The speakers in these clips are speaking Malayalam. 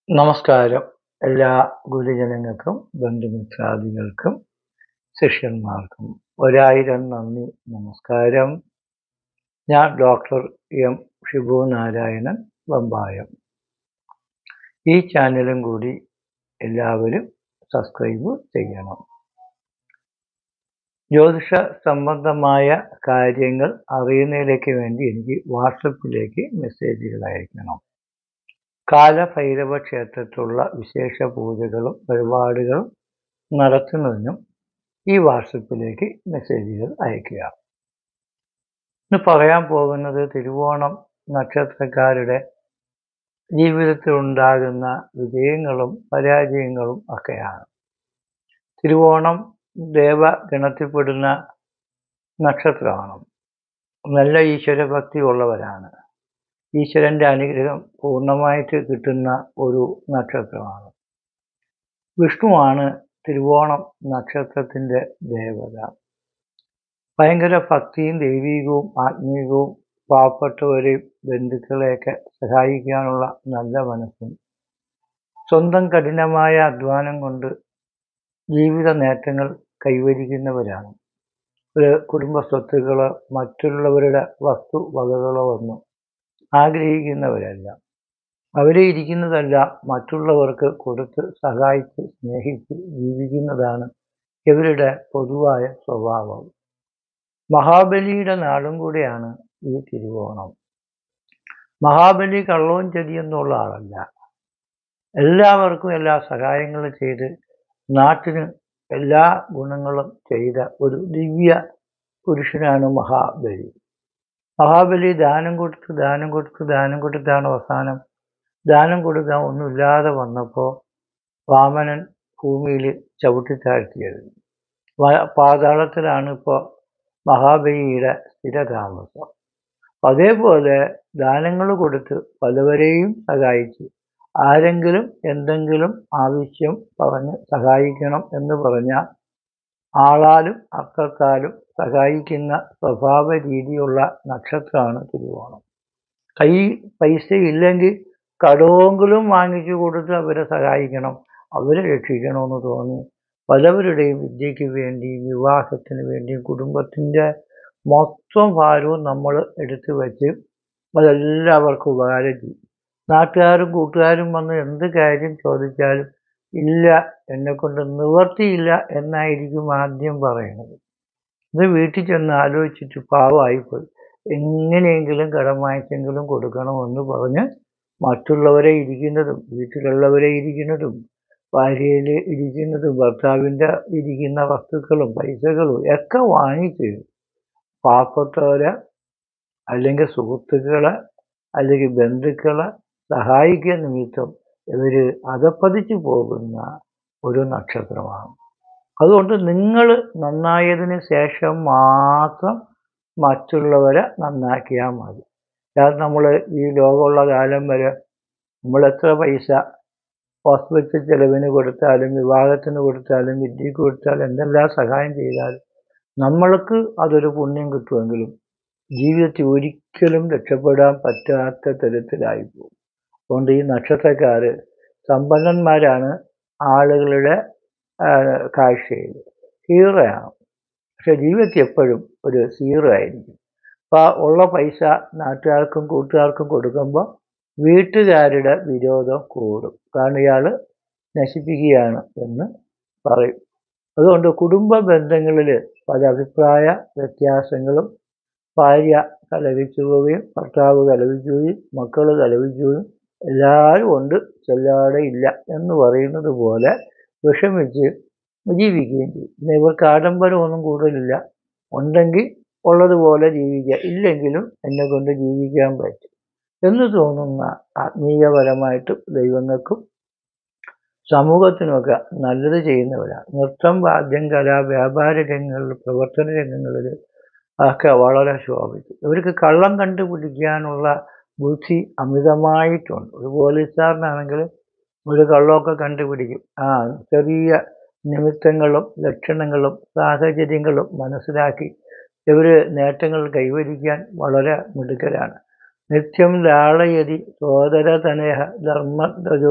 നമസ്കാരം എല്ലാ ഗുരുജനങ്ങൾക്കും ബന്ധുമിത്രാദികൾക്കും ശിഷ്യന്മാർക്കും ഒരായിരം നന്ദി നമസ്കാരം ഞാൻ ഡോക്ടർ എം ഷിബു നാരായണൻ വമ്പായം ഈ ചാനലും കൂടി എല്ലാവരും സബ്സ്ക്രൈബ് ചെയ്യണം ജ്യോതിഷ സംബന്ധമായ കാര്യങ്ങൾ അറിയുന്നതിലേക്ക് വേണ്ടി എനിക്ക് വാട്സപ്പിലേക്ക് മെസ്സേജുകൾ അയക്കണം കാലഭൈരവ ക്ഷേത്രത്തിലുള്ള വിശേഷ പൂജകളും പരിപാടികളും നടത്തുന്നതിനും ഈ വാട്സപ്പിലേക്ക് മെസ്സേജുകൾ അയക്കുക ഇന്ന് പറയാൻ പോകുന്നത് തിരുവോണം നക്ഷത്രക്കാരുടെ ജീവിതത്തിൽ ഉണ്ടാകുന്ന വിജയങ്ങളും പരാജയങ്ങളും ഒക്കെയാണ് തിരുവോണം ദേവഗണത്തിൽപ്പെടുന്ന നക്ഷത്രമാണ് നല്ല ഈശ്വരഭക്തി ഉള്ളവരാണ് ഈശ്വരൻ്റെ അനുഗ്രഹം പൂർണ്ണമായിട്ട് കിട്ടുന്ന ഒരു നക്ഷത്രമാണ് വിഷ്ണുവാണ് തിരുവോണം നക്ഷത്രത്തിൻ്റെ ദേവത ഭയങ്കര ഭക്തിയും ദൈവികവും ആത്മീയവും പാവപ്പെട്ടവരെയും ബന്ധുക്കളെയൊക്കെ സഹായിക്കാനുള്ള നല്ല മനസ്സും സ്വന്തം കഠിനമായ അധ്വാനം കൊണ്ട് ജീവിത നേട്ടങ്ങൾ കൈവരിക്കുന്നവരാണ് ഒരു കുടുംബ സ്വത്തുക്കളോ മറ്റുള്ളവരുടെ വസ്തു വകകളോ ഒന്നും ആഗ്രഹിക്കുന്നവരല്ല അവരെ ഇരിക്കുന്നതെല്ലാം മറ്റുള്ളവർക്ക് കൊടുത്ത് സഹായിച്ച് സ്നേഹിച്ച് ജീവിക്കുന്നതാണ് ഇവരുടെ പൊതുവായ സ്വഭാവം മഹാബലിയുടെ നാളും കൂടെയാണ് ഈ തിരുവോണം മഹാബലി കള്ളവും ചതിയൊന്നുള്ള ആളല്ല എല്ലാവർക്കും എല്ലാ സഹായങ്ങളും ചെയ്ത് നാട്ടിന് എല്ലാ ഗുണങ്ങളും ചെയ്ത ഒരു ദിവ്യ പുരുഷനാണ് മഹാബലി മഹാബലി ദാനം കൊടുത്ത് ദാനം കൊടുത്ത് ദാനം കൊടുത്താണ് അവസാനം ദാനം കൊടുക്കാൻ ഒന്നുമില്ലാതെ വന്നപ്പോൾ വാമനൻ ഭൂമിയിൽ ചവിട്ടി താഴ്ത്തിയത് പാതാളത്തിലാണ് ഇപ്പോൾ മഹാബലിയുടെ സ്ഥിരതാമസം അതേപോലെ ദാനങ്ങൾ കൊടുത്ത് പലവരെയും സഹായിച്ച് ആരെങ്കിലും എന്തെങ്കിലും ആവശ്യം പറഞ്ഞ് സഹായിക്കണം എന്ന് പറഞ്ഞാൽ ആളാലും അക്കത്താലും സഹായിക്കുന്ന സ്വഭാവ രീതിയുള്ള നക്ഷത്രമാണ് തിരുവോണം കൈ പൈസ ഇല്ലെങ്കിൽ കടമെങ്കിലും വാങ്ങിച്ചു കൊടുത്ത് അവരെ സഹായിക്കണം അവരെ രക്ഷിക്കണമെന്ന് തോന്നി പലവരുടെയും വിദ്യയ്ക്ക് വേണ്ടി വിവാഹത്തിന് വേണ്ടി കുടുംബത്തിൻ്റെ മൊത്തം ഭാരവും നമ്മൾ എടുത്തു വെച്ച് അതെല്ലാവർക്കും ഉപകാരം ചെയ്യും നാട്ടുകാരും കൂട്ടുകാരും വന്ന് എന്ത് കാര്യം ചോദിച്ചാലും ഇല്ല എന്നെ കൊണ്ട് നിവർത്തിയില്ല എന്നായിരിക്കും ആദ്യം പറയുന്നത് ഇത് വീട്ടിൽ ചെന്ന് ആലോചിച്ചിട്ട് പാവമായിപ്പോയി എങ്ങനെയെങ്കിലും കടം വാങ്ങിച്ചെങ്കിലും കൊടുക്കണമെന്ന് പറഞ്ഞ് മറ്റുള്ളവരെ ഇരിക്കുന്നതും വീട്ടിലുള്ളവരെ ഇരിക്കുന്നതും ഭാര്യയിൽ ഇരിക്കുന്നതും ഭർത്താവിൻ്റെ ഇരിക്കുന്ന വസ്തുക്കളും പൈസകളും ഒക്കെ വാങ്ങിച്ച് പാവപ്പെട്ടവരെ അല്ലെങ്കിൽ സുഹൃത്തുക്കളെ അല്ലെങ്കിൽ ബന്ധുക്കളെ സഹായിക്കുക നിമിത്തം ഇവർ അധപ്പതിച്ചു പോകുന്ന ഒരു നക്ഷത്രമാണ് അതുകൊണ്ട് നിങ്ങൾ നന്നായതിന് ശേഷം മാത്രം മറ്റുള്ളവരെ നന്നാക്കിയാൽ മതി കാരണം നമ്മൾ ഈ ലോകമുള്ള കാലം വരെ നമ്മൾ എത്ര പൈസ ഹോസ്പിറ്റൽ ചെലവിന് കൊടുത്താലും വിവാഹത്തിന് കൊടുത്താലും വിദ്യക്ക് കൊടുത്താലും എന്തെല്ലാം സഹായം ചെയ്താലും നമ്മൾക്ക് അതൊരു പുണ്യം കിട്ടുമെങ്കിലും ജീവിതത്തിൽ ഒരിക്കലും രക്ഷപ്പെടാൻ പറ്റാത്ത തരത്തിലായി പോകും അതുകൊണ്ട് ഈ നക്ഷത്രക്കാർ സമ്പന്നന്മാരാണ് ആളുകളുടെ കാഴ്ചയിൽ ഹീറോയാണ് പക്ഷെ ജീവിതത്തിൽ എപ്പോഴും ഒരു സീറോ ആയിരിക്കും അപ്പോൾ ഉള്ള പൈസ നാട്ടുകാർക്കും കൂട്ടുകാർക്കും കൊടുക്കുമ്പോൾ വീട്ടുകാരുടെ വിരോധം കൂടും കാരണം ഇയാൾ നശിപ്പിക്കുകയാണ് എന്ന് പറയും അതുകൊണ്ട് കുടുംബ ബന്ധങ്ങളിൽ പല അഭിപ്രായ വ്യത്യാസങ്ങളും ഭാര്യ കലവിച്ചു പോവുകയും ഭർത്താവ് കലവിച്ചു പോവുകയും മക്കൾ കലവിച്ചു പോവുകയും എല്ലാവരും ഉണ്ട് ചെല്ലാടെ ഇല്ല എന്ന് പറയുന്നത് പോലെ വിഷമിച്ച് ജീവിക്കുകയും ചെയ്യും പിന്നെ ഇവർക്ക് ആഡംബരമൊന്നും കൂടുതലില്ല ഉണ്ടെങ്കിൽ ഉള്ളതുപോലെ ജീവിക്കുക ഇല്ലെങ്കിലും എന്നെ കൊണ്ട് ജീവിക്കാൻ പറ്റും എന്ന് തോന്നുന്ന ആത്മീയപരമായിട്ടും ദൈവങ്ങൾക്കും സമൂഹത്തിനുമൊക്കെ നല്ലത് ചെയ്യുന്നവരാണ് നൃത്തം വാദ്യം കല വ്യാപാര രംഗങ്ങളിൽ പ്രവർത്തന രംഗങ്ങളിൽ ഒക്കെ വളരെ ശോഭിച്ചു ഇവർക്ക് കള്ളം കണ്ടുപിടിക്കാനുള്ള ബുദ്ധി അമിതമായിട്ടുണ്ട് ഒരു പോലീസുകാരനാണെങ്കിൽ ഒരു കള്ളമൊക്കെ കണ്ടുപിടിക്കും ആ ചെറിയ നിമിത്തങ്ങളും ലക്ഷണങ്ങളും സാഹചര്യങ്ങളും മനസ്സിലാക്കി ഇവർ നേട്ടങ്ങൾ കൈവരിക്കാൻ വളരെ മിടുക്കരാണ് നിത്യം ലാളയതി സോദര തനേഹ ധർമ്മധ്വജോ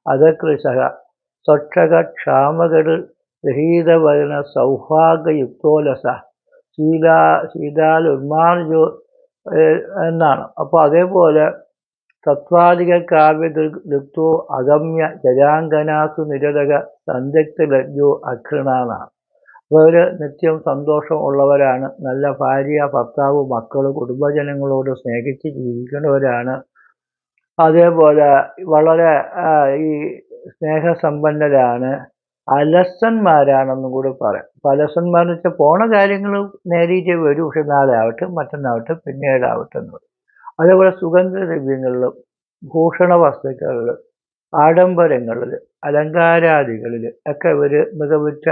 അധകൃശ സ്വക്ഷക ക്ഷാമകട് രഹീതവദന സൗഭാഗ്യയുക്തോലസ ശീലാ ശീതാൽ ഉന്മാർജോ എന്നാണ് അപ്പോൾ അതേപോലെ തത്വാധിക കാവ്യ ദുക്തോ അഗമ്യ ജരാങ്കനാസു നിരതക സന്ദഗ്ധ ലജ്ജോ അക്ഷൃണാന്നാണ് അവർ നിത്യം സന്തോഷം ഉള്ളവരാണ് നല്ല ഭാര്യ ഭർത്താവ് മക്കൾ കുടുംബജനങ്ങളോട് സ്നേഹിച്ച് ജീവിക്കുന്നവരാണ് അതേപോലെ വളരെ ഈ സ്നേഹസമ്പന്നരാണ് അലസന്മാരാണെന്നും കൂടി പറയാം അപ്പോൾ അലസന്മാരെന്ന് വെച്ചാൽ പോണ കാര്യങ്ങൾ നേരിട്ട് വരും പക്ഷെ നാളെ ആവട്ടെ മറ്റന്നാവട്ടെ പിന്നീടാവട്ടെ എന്ന് പറയും അതേപോലെ സുഗന്ധദ്രവ്യങ്ങളിലും ഭൂഷണ വസ്തുക്കളിൽ ആഡംബരങ്ങളിൽ അലങ്കാരാദികളിൽ ഒക്കെ ഇവർ മികവുറ്റ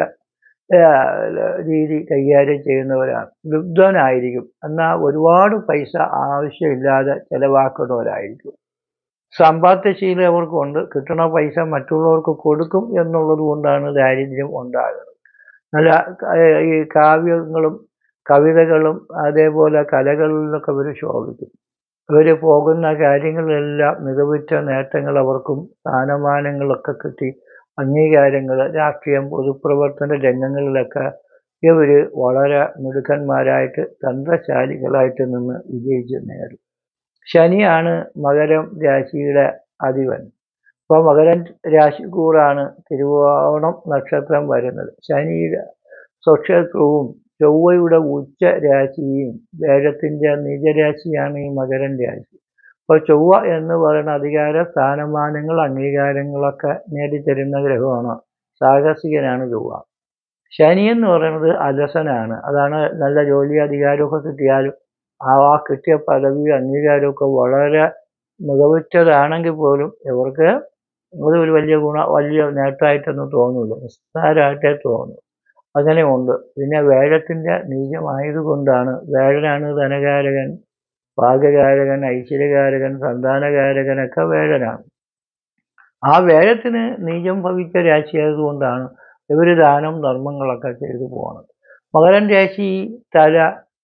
രീതി കൈകാര്യം ചെയ്യുന്നവരാണ് ലുബ്ധനായിരിക്കും എന്നാൽ ഒരുപാട് പൈസ ആവശ്യമില്ലാതെ ചിലവാക്കുന്നവരായിരിക്കും സമ്പാദ്യശീലം അവർക്കുണ്ട് കിട്ടുന്ന പൈസ മറ്റുള്ളവർക്ക് കൊടുക്കും എന്നുള്ളത് കൊണ്ടാണ് ദാരിദ്ര്യം ഉണ്ടാകുന്നത് നല്ല ഈ കാവ്യങ്ങളും കവിതകളും അതേപോലെ കലകളിലൊക്കെ ഇവർ ശോഭിക്കും ഇവർ പോകുന്ന കാര്യങ്ങളിലെല്ലാം മികവുറ്റ നേട്ടങ്ങൾ അവർക്കും സ്ഥാനമാനങ്ങളൊക്കെ കിട്ടി അംഗീകാരങ്ങൾ രാഷ്ട്രീയം പൊതുപ്രവർത്തന രംഗങ്ങളിലൊക്കെ ഇവർ വളരെ മിടുക്കന്മാരായിട്ട് തന്ത്രശാലികളായിട്ട് നിന്ന് വിജയിച്ച് നേടും ശനിയാണ് മകരം രാശിയുടെ അധിപൻ അപ്പോൾ മകരൻ രാശിക്കൂറാണ് തിരുവോണം നക്ഷത്രം വരുന്നത് ശനിയുടെ സ്വക്ഷേത്രവും ചൊവ്വയുടെ ഉച്ച രാശിയും വേഴത്തിൻ്റെ നിജരാശിയാണ് ഈ മകരൻ രാശി അപ്പോൾ ചൊവ്വ എന്ന് പറയുന്ന അധികാര സ്ഥാനമാനങ്ങൾ അംഗീകാരങ്ങളൊക്കെ നേടിത്തരുന്ന ഗ്രഹമാണ് സാഹസികനാണ് ചൊവ്വ ശനി എന്ന് പറയുന്നത് അലസനാണ് അതാണ് നല്ല ജോലി അധികാരമൊക്കെ കിട്ടിയാലും ആ ആ കിട്ടിയ പദവി അംഗീകാരമൊക്കെ വളരെ മികവുറ്റതാണെങ്കിൽ പോലും ഇവർക്ക് അത് ഒരു വലിയ ഗുണ വലിയ നേട്ടമായിട്ടൊന്നും തോന്നില്ല നിസ്സാരമായിട്ടേ തോന്നും അങ്ങനെ ഉണ്ട് പിന്നെ വേഴത്തിൻ്റെ നീചമായതുകൊണ്ടാണ് വേഴനാണ് ധനകാരകൻ ഭാഗ്യകാരകൻ ഐശ്വര്യകാരകൻ സന്താനകാരകനൊക്കെ വേഴനാണ് ആ വേഴത്തിന് നീചം ഭവിച്ച രാശിയായതുകൊണ്ടാണ് ഇവർ ദാനം ധർമ്മങ്ങളൊക്കെ ചെയ്തു പോകുന്നത് മകരൻ രാശി തല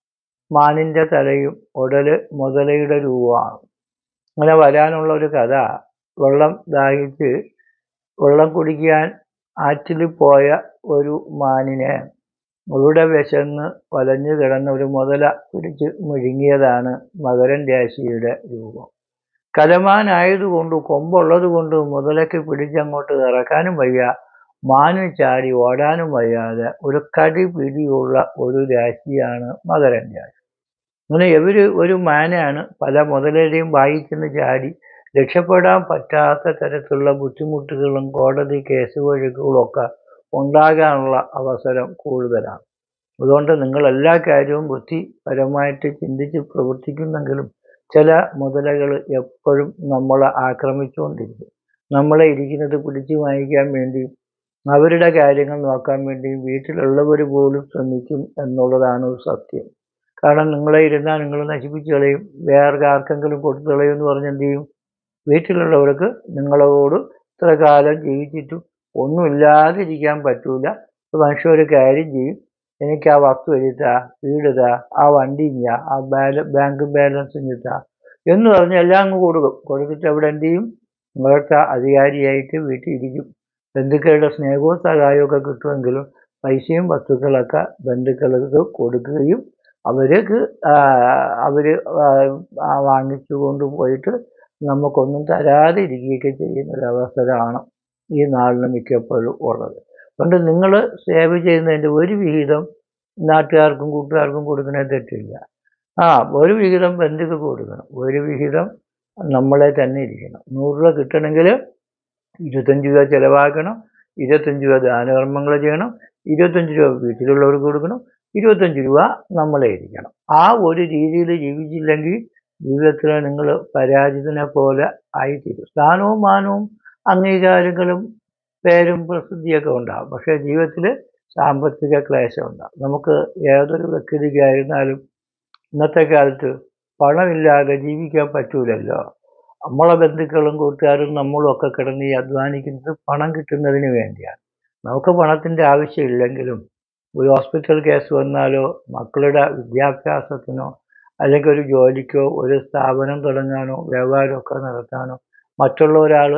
മാനിൻ്റെ തലയും ഉടല് മുതലയുടെ രൂപമാണ് അങ്ങനെ വരാനുള്ള ഒരു കഥ വെള്ളം ദാഹിച്ച് വെള്ളം കുടിക്കാൻ ആറ്റിൽ പോയ ഒരു മാനിനെ അവിടെ വിശന്ന് വലഞ്ഞു കിടന്ന ഒരു മുതല പിടിച്ച് മുഴുങ്ങിയതാണ് മകരൻ രാശിയുടെ രൂപം കലമാനായതുകൊണ്ട് കൊമ്പുള്ളത് കൊണ്ട് മുതലയ്ക്ക് പിടിച്ചങ്ങോട്ട് ഇറക്കാനും വയ്യ മാനു ചാടി ഓടാനും വയ്യാതെ ഒരു കടി പിടിയുള്ള ഒരു രാശിയാണ് മകരൻ രാശി അങ്ങനെ ഇവർ ഒരു മാനാണ് പല മുതലയുടെയും വായിച്ചെന്ന് ചാടി രക്ഷപ്പെടാൻ പറ്റാത്ത തരത്തിലുള്ള ബുദ്ധിമുട്ടുകളും കോടതി കേസ് വഴക്കുകളും ഒക്കെ ഉണ്ടാകാനുള്ള അവസരം കൂടുതലാണ് അതുകൊണ്ട് നിങ്ങൾ എല്ലാ കാര്യവും ബുദ്ധിപരമായിട്ട് ചിന്തിച്ച് പ്രവർത്തിക്കുന്നെങ്കിലും ചില മുതലകൾ എപ്പോഴും നമ്മളെ ആക്രമിച്ചുകൊണ്ടിരിക്കും നമ്മളെ ഇരിക്കുന്നത് പിടിച്ചു വാങ്ങിക്കാൻ വേണ്ടിയും അവരുടെ കാര്യങ്ങൾ നോക്കാൻ വേണ്ടിയും വീട്ടിലുള്ളവർ പോലും ശ്രമിക്കും എന്നുള്ളതാണ് ഒരു സത്യം കാരണം നിങ്ങളെ ഇരുന്നാൽ നിങ്ങൾ നശിപ്പിച്ച് കളയും വേറെ ആർക്കെങ്കിലും കൊടുത്തു കളയും എന്ന് പറഞ്ഞ് എന്ത് ചെയ്യും വീട്ടിലുള്ളവർക്ക് നിങ്ങളോട് ഇത്ര കാലം ജീവിച്ചിട്ടും ഒന്നുമില്ലാതിരിക്കാൻ പറ്റൂല മനുഷ്യ ഒരു കാര്യം ചെയ്യും എനിക്ക് ആ വസ്തു എഴുതാ വീടുതാ ആ വണ്ടി ഇഞ്ഞാ ആ ബാല ബാങ്ക് ബാലൻസ് ഇഞ്ഞിട്ടാ എന്ന് പറഞ്ഞ് എല്ലാം അങ്ങ് കൊടുക്കും കൊടുത്തിട്ട് അവിടെ എന്ത് ചെയ്യും നിങ്ങളൊക്കെ അധികാരിയായിട്ട് വീട്ടിൽ ഇരിക്കും ബന്ധുക്കളുടെ സ്നേഹവും സഹായവും ഒക്കെ കിട്ടുമെങ്കിലും പൈസയും വസ്തുക്കളൊക്കെ ബന്ധുക്കൾക്ക് കൊടുക്കുകയും അവർക്ക് അവർ വാങ്ങിച്ചു കൊണ്ടുപോയിട്ട് നമുക്കൊന്നും തരാതെ ഇരിക്കുകയൊക്കെ ചെയ്യുന്ന ഒരവസരമാണ് ഈ നാളിന് മിക്കപ്പോഴും ഉള്ളത് അതുകൊണ്ട് നിങ്ങൾ സേവ് ചെയ്യുന്നതിൻ്റെ ഒരു വിഹിതം നാട്ടുകാർക്കും കൂട്ടുകാർക്കും കൊടുക്കുന്നതിന് തെറ്റില്ല ആ ഒരു വിഹിതം ബന്ധുക്ക് കൊടുക്കണം ഒരു വിഹിതം നമ്മളെ തന്നെ ഇരിക്കണം നൂറ് രൂപ കിട്ടണമെങ്കിൽ ഇരുപത്തഞ്ച് രൂപ ചിലവാക്കണം ഇരുപത്തഞ്ച് രൂപ ദാനകർമ്മങ്ങൾ ചെയ്യണം ഇരുപത്തഞ്ച് രൂപ വീട്ടിലുള്ളവർക്ക് കൊടുക്കണം ഇരുപത്തഞ്ച് രൂപ നമ്മളെ ഇരിക്കണം ആ ഒരു രീതിയിൽ ജീവിച്ചില്ലെങ്കിൽ ജീവിതത്തിൽ നിങ്ങൾ പരാജിതനെ പോലെ ആയിത്തീരും സ്ഥാനവും മാനവും അംഗീകാരങ്ങളും പേരും പ്രസിദ്ധിയൊക്കെ ഉണ്ടാകും പക്ഷേ ജീവിതത്തിൽ സാമ്പത്തിക ക്ലേശം ഉണ്ടാകും നമുക്ക് ഏതൊരു വ്യക്തിക്കായിരുന്നാലും ഇന്നത്തെ കാലത്ത് പണമില്ലാതെ ജീവിക്കാൻ പറ്റൂലല്ലോ നമ്മളെ ബന്ധുക്കളും കൂട്ടുകാരും നമ്മളും ഒക്കെ കിടന്ന് ഈ അധ്വാനിക്കുന്നത് പണം കിട്ടുന്നതിന് വേണ്ടിയാണ് നമുക്ക് പണത്തിൻ്റെ ആവശ്യമില്ലെങ്കിലും ഒരു ഹോസ്പിറ്റൽ കേസ് വന്നാലോ മക്കളുടെ വിദ്യാഭ്യാസത്തിനോ അല്ലെങ്കിൽ ഒരു ജോലിക്കോ ഒരു സ്ഥാപനം തുടങ്ങാനോ വ്യാപാരമൊക്കെ നടത്താനോ മറ്റുള്ള ഒരാൾ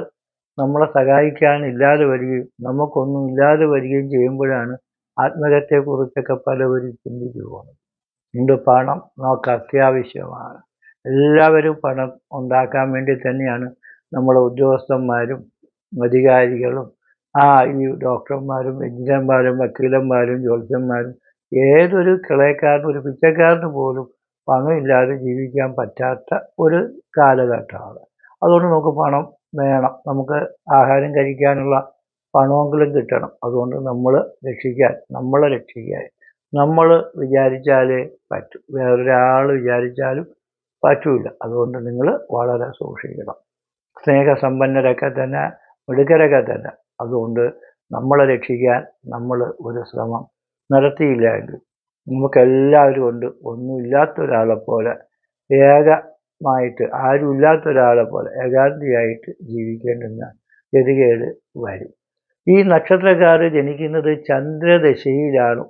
നമ്മളെ സഹായിക്കാൻ ഇല്ലാതെ വരികയും നമുക്കൊന്നും ഇല്ലാതെ വരികയും ചെയ്യുമ്പോഴാണ് ആത്മഹത്യയെക്കുറിച്ചൊക്കെ പലവരും ചിന്തിച്ചു പോകുന്നത് ഇന്ന് പണം നമുക്ക് അത്യാവശ്യമാണ് എല്ലാവരും പണം ഉണ്ടാക്കാൻ വേണ്ടി തന്നെയാണ് നമ്മളെ ഉദ്യോഗസ്ഥന്മാരും അധികാരികളും ആ ഈ ഡോക്ടർമാരും എഞ്ചിനീയർമാരും വക്കീലന്മാരും ജ്യോത്സ്യന്മാരും ഏതൊരു കിളയക്കാരനും ഒരു പിച്ചക്കാരന് പോലും പണമില്ലാതെ ജീവിക്കാൻ പറ്റാത്ത ഒരു കാലഘട്ടമാണ് അതുകൊണ്ട് നമുക്ക് പണം വേണം നമുക്ക് ആഹാരം കഴിക്കാനുള്ള പണമെങ്കിലും കിട്ടണം അതുകൊണ്ട് നമ്മൾ രക്ഷിക്കാൻ നമ്മളെ രക്ഷിക്കാൻ നമ്മൾ വിചാരിച്ചാലേ പറ്റൂ വേറൊരാൾ വിചാരിച്ചാലും പറ്റൂല അതുകൊണ്ട് നിങ്ങൾ വളരെ സൂക്ഷിക്കണം സ്നേഹസമ്പന്നരൊക്കെ തന്നെ മിടുക്കരൊക്കെ തന്നെ അതുകൊണ്ട് നമ്മളെ രക്ഷിക്കാൻ നമ്മൾ ഒരു ശ്രമം നടത്തിയില്ല എങ്കിൽ നമുക്കെല്ലാവരും ഉണ്ട് ഒന്നുമില്ലാത്ത ഒരാളെ പോലെ ഏകമായിട്ട് ആരും ഇല്ലാത്ത ഒരാളെ പോലെ ഏകാന്തിയായിട്ട് ജീവിക്കേണ്ടുന്ന ഗതികേട് വരും ഈ നക്ഷത്രക്കാർ ജനിക്കുന്നത് ചന്ദ്രദശയിലാണ്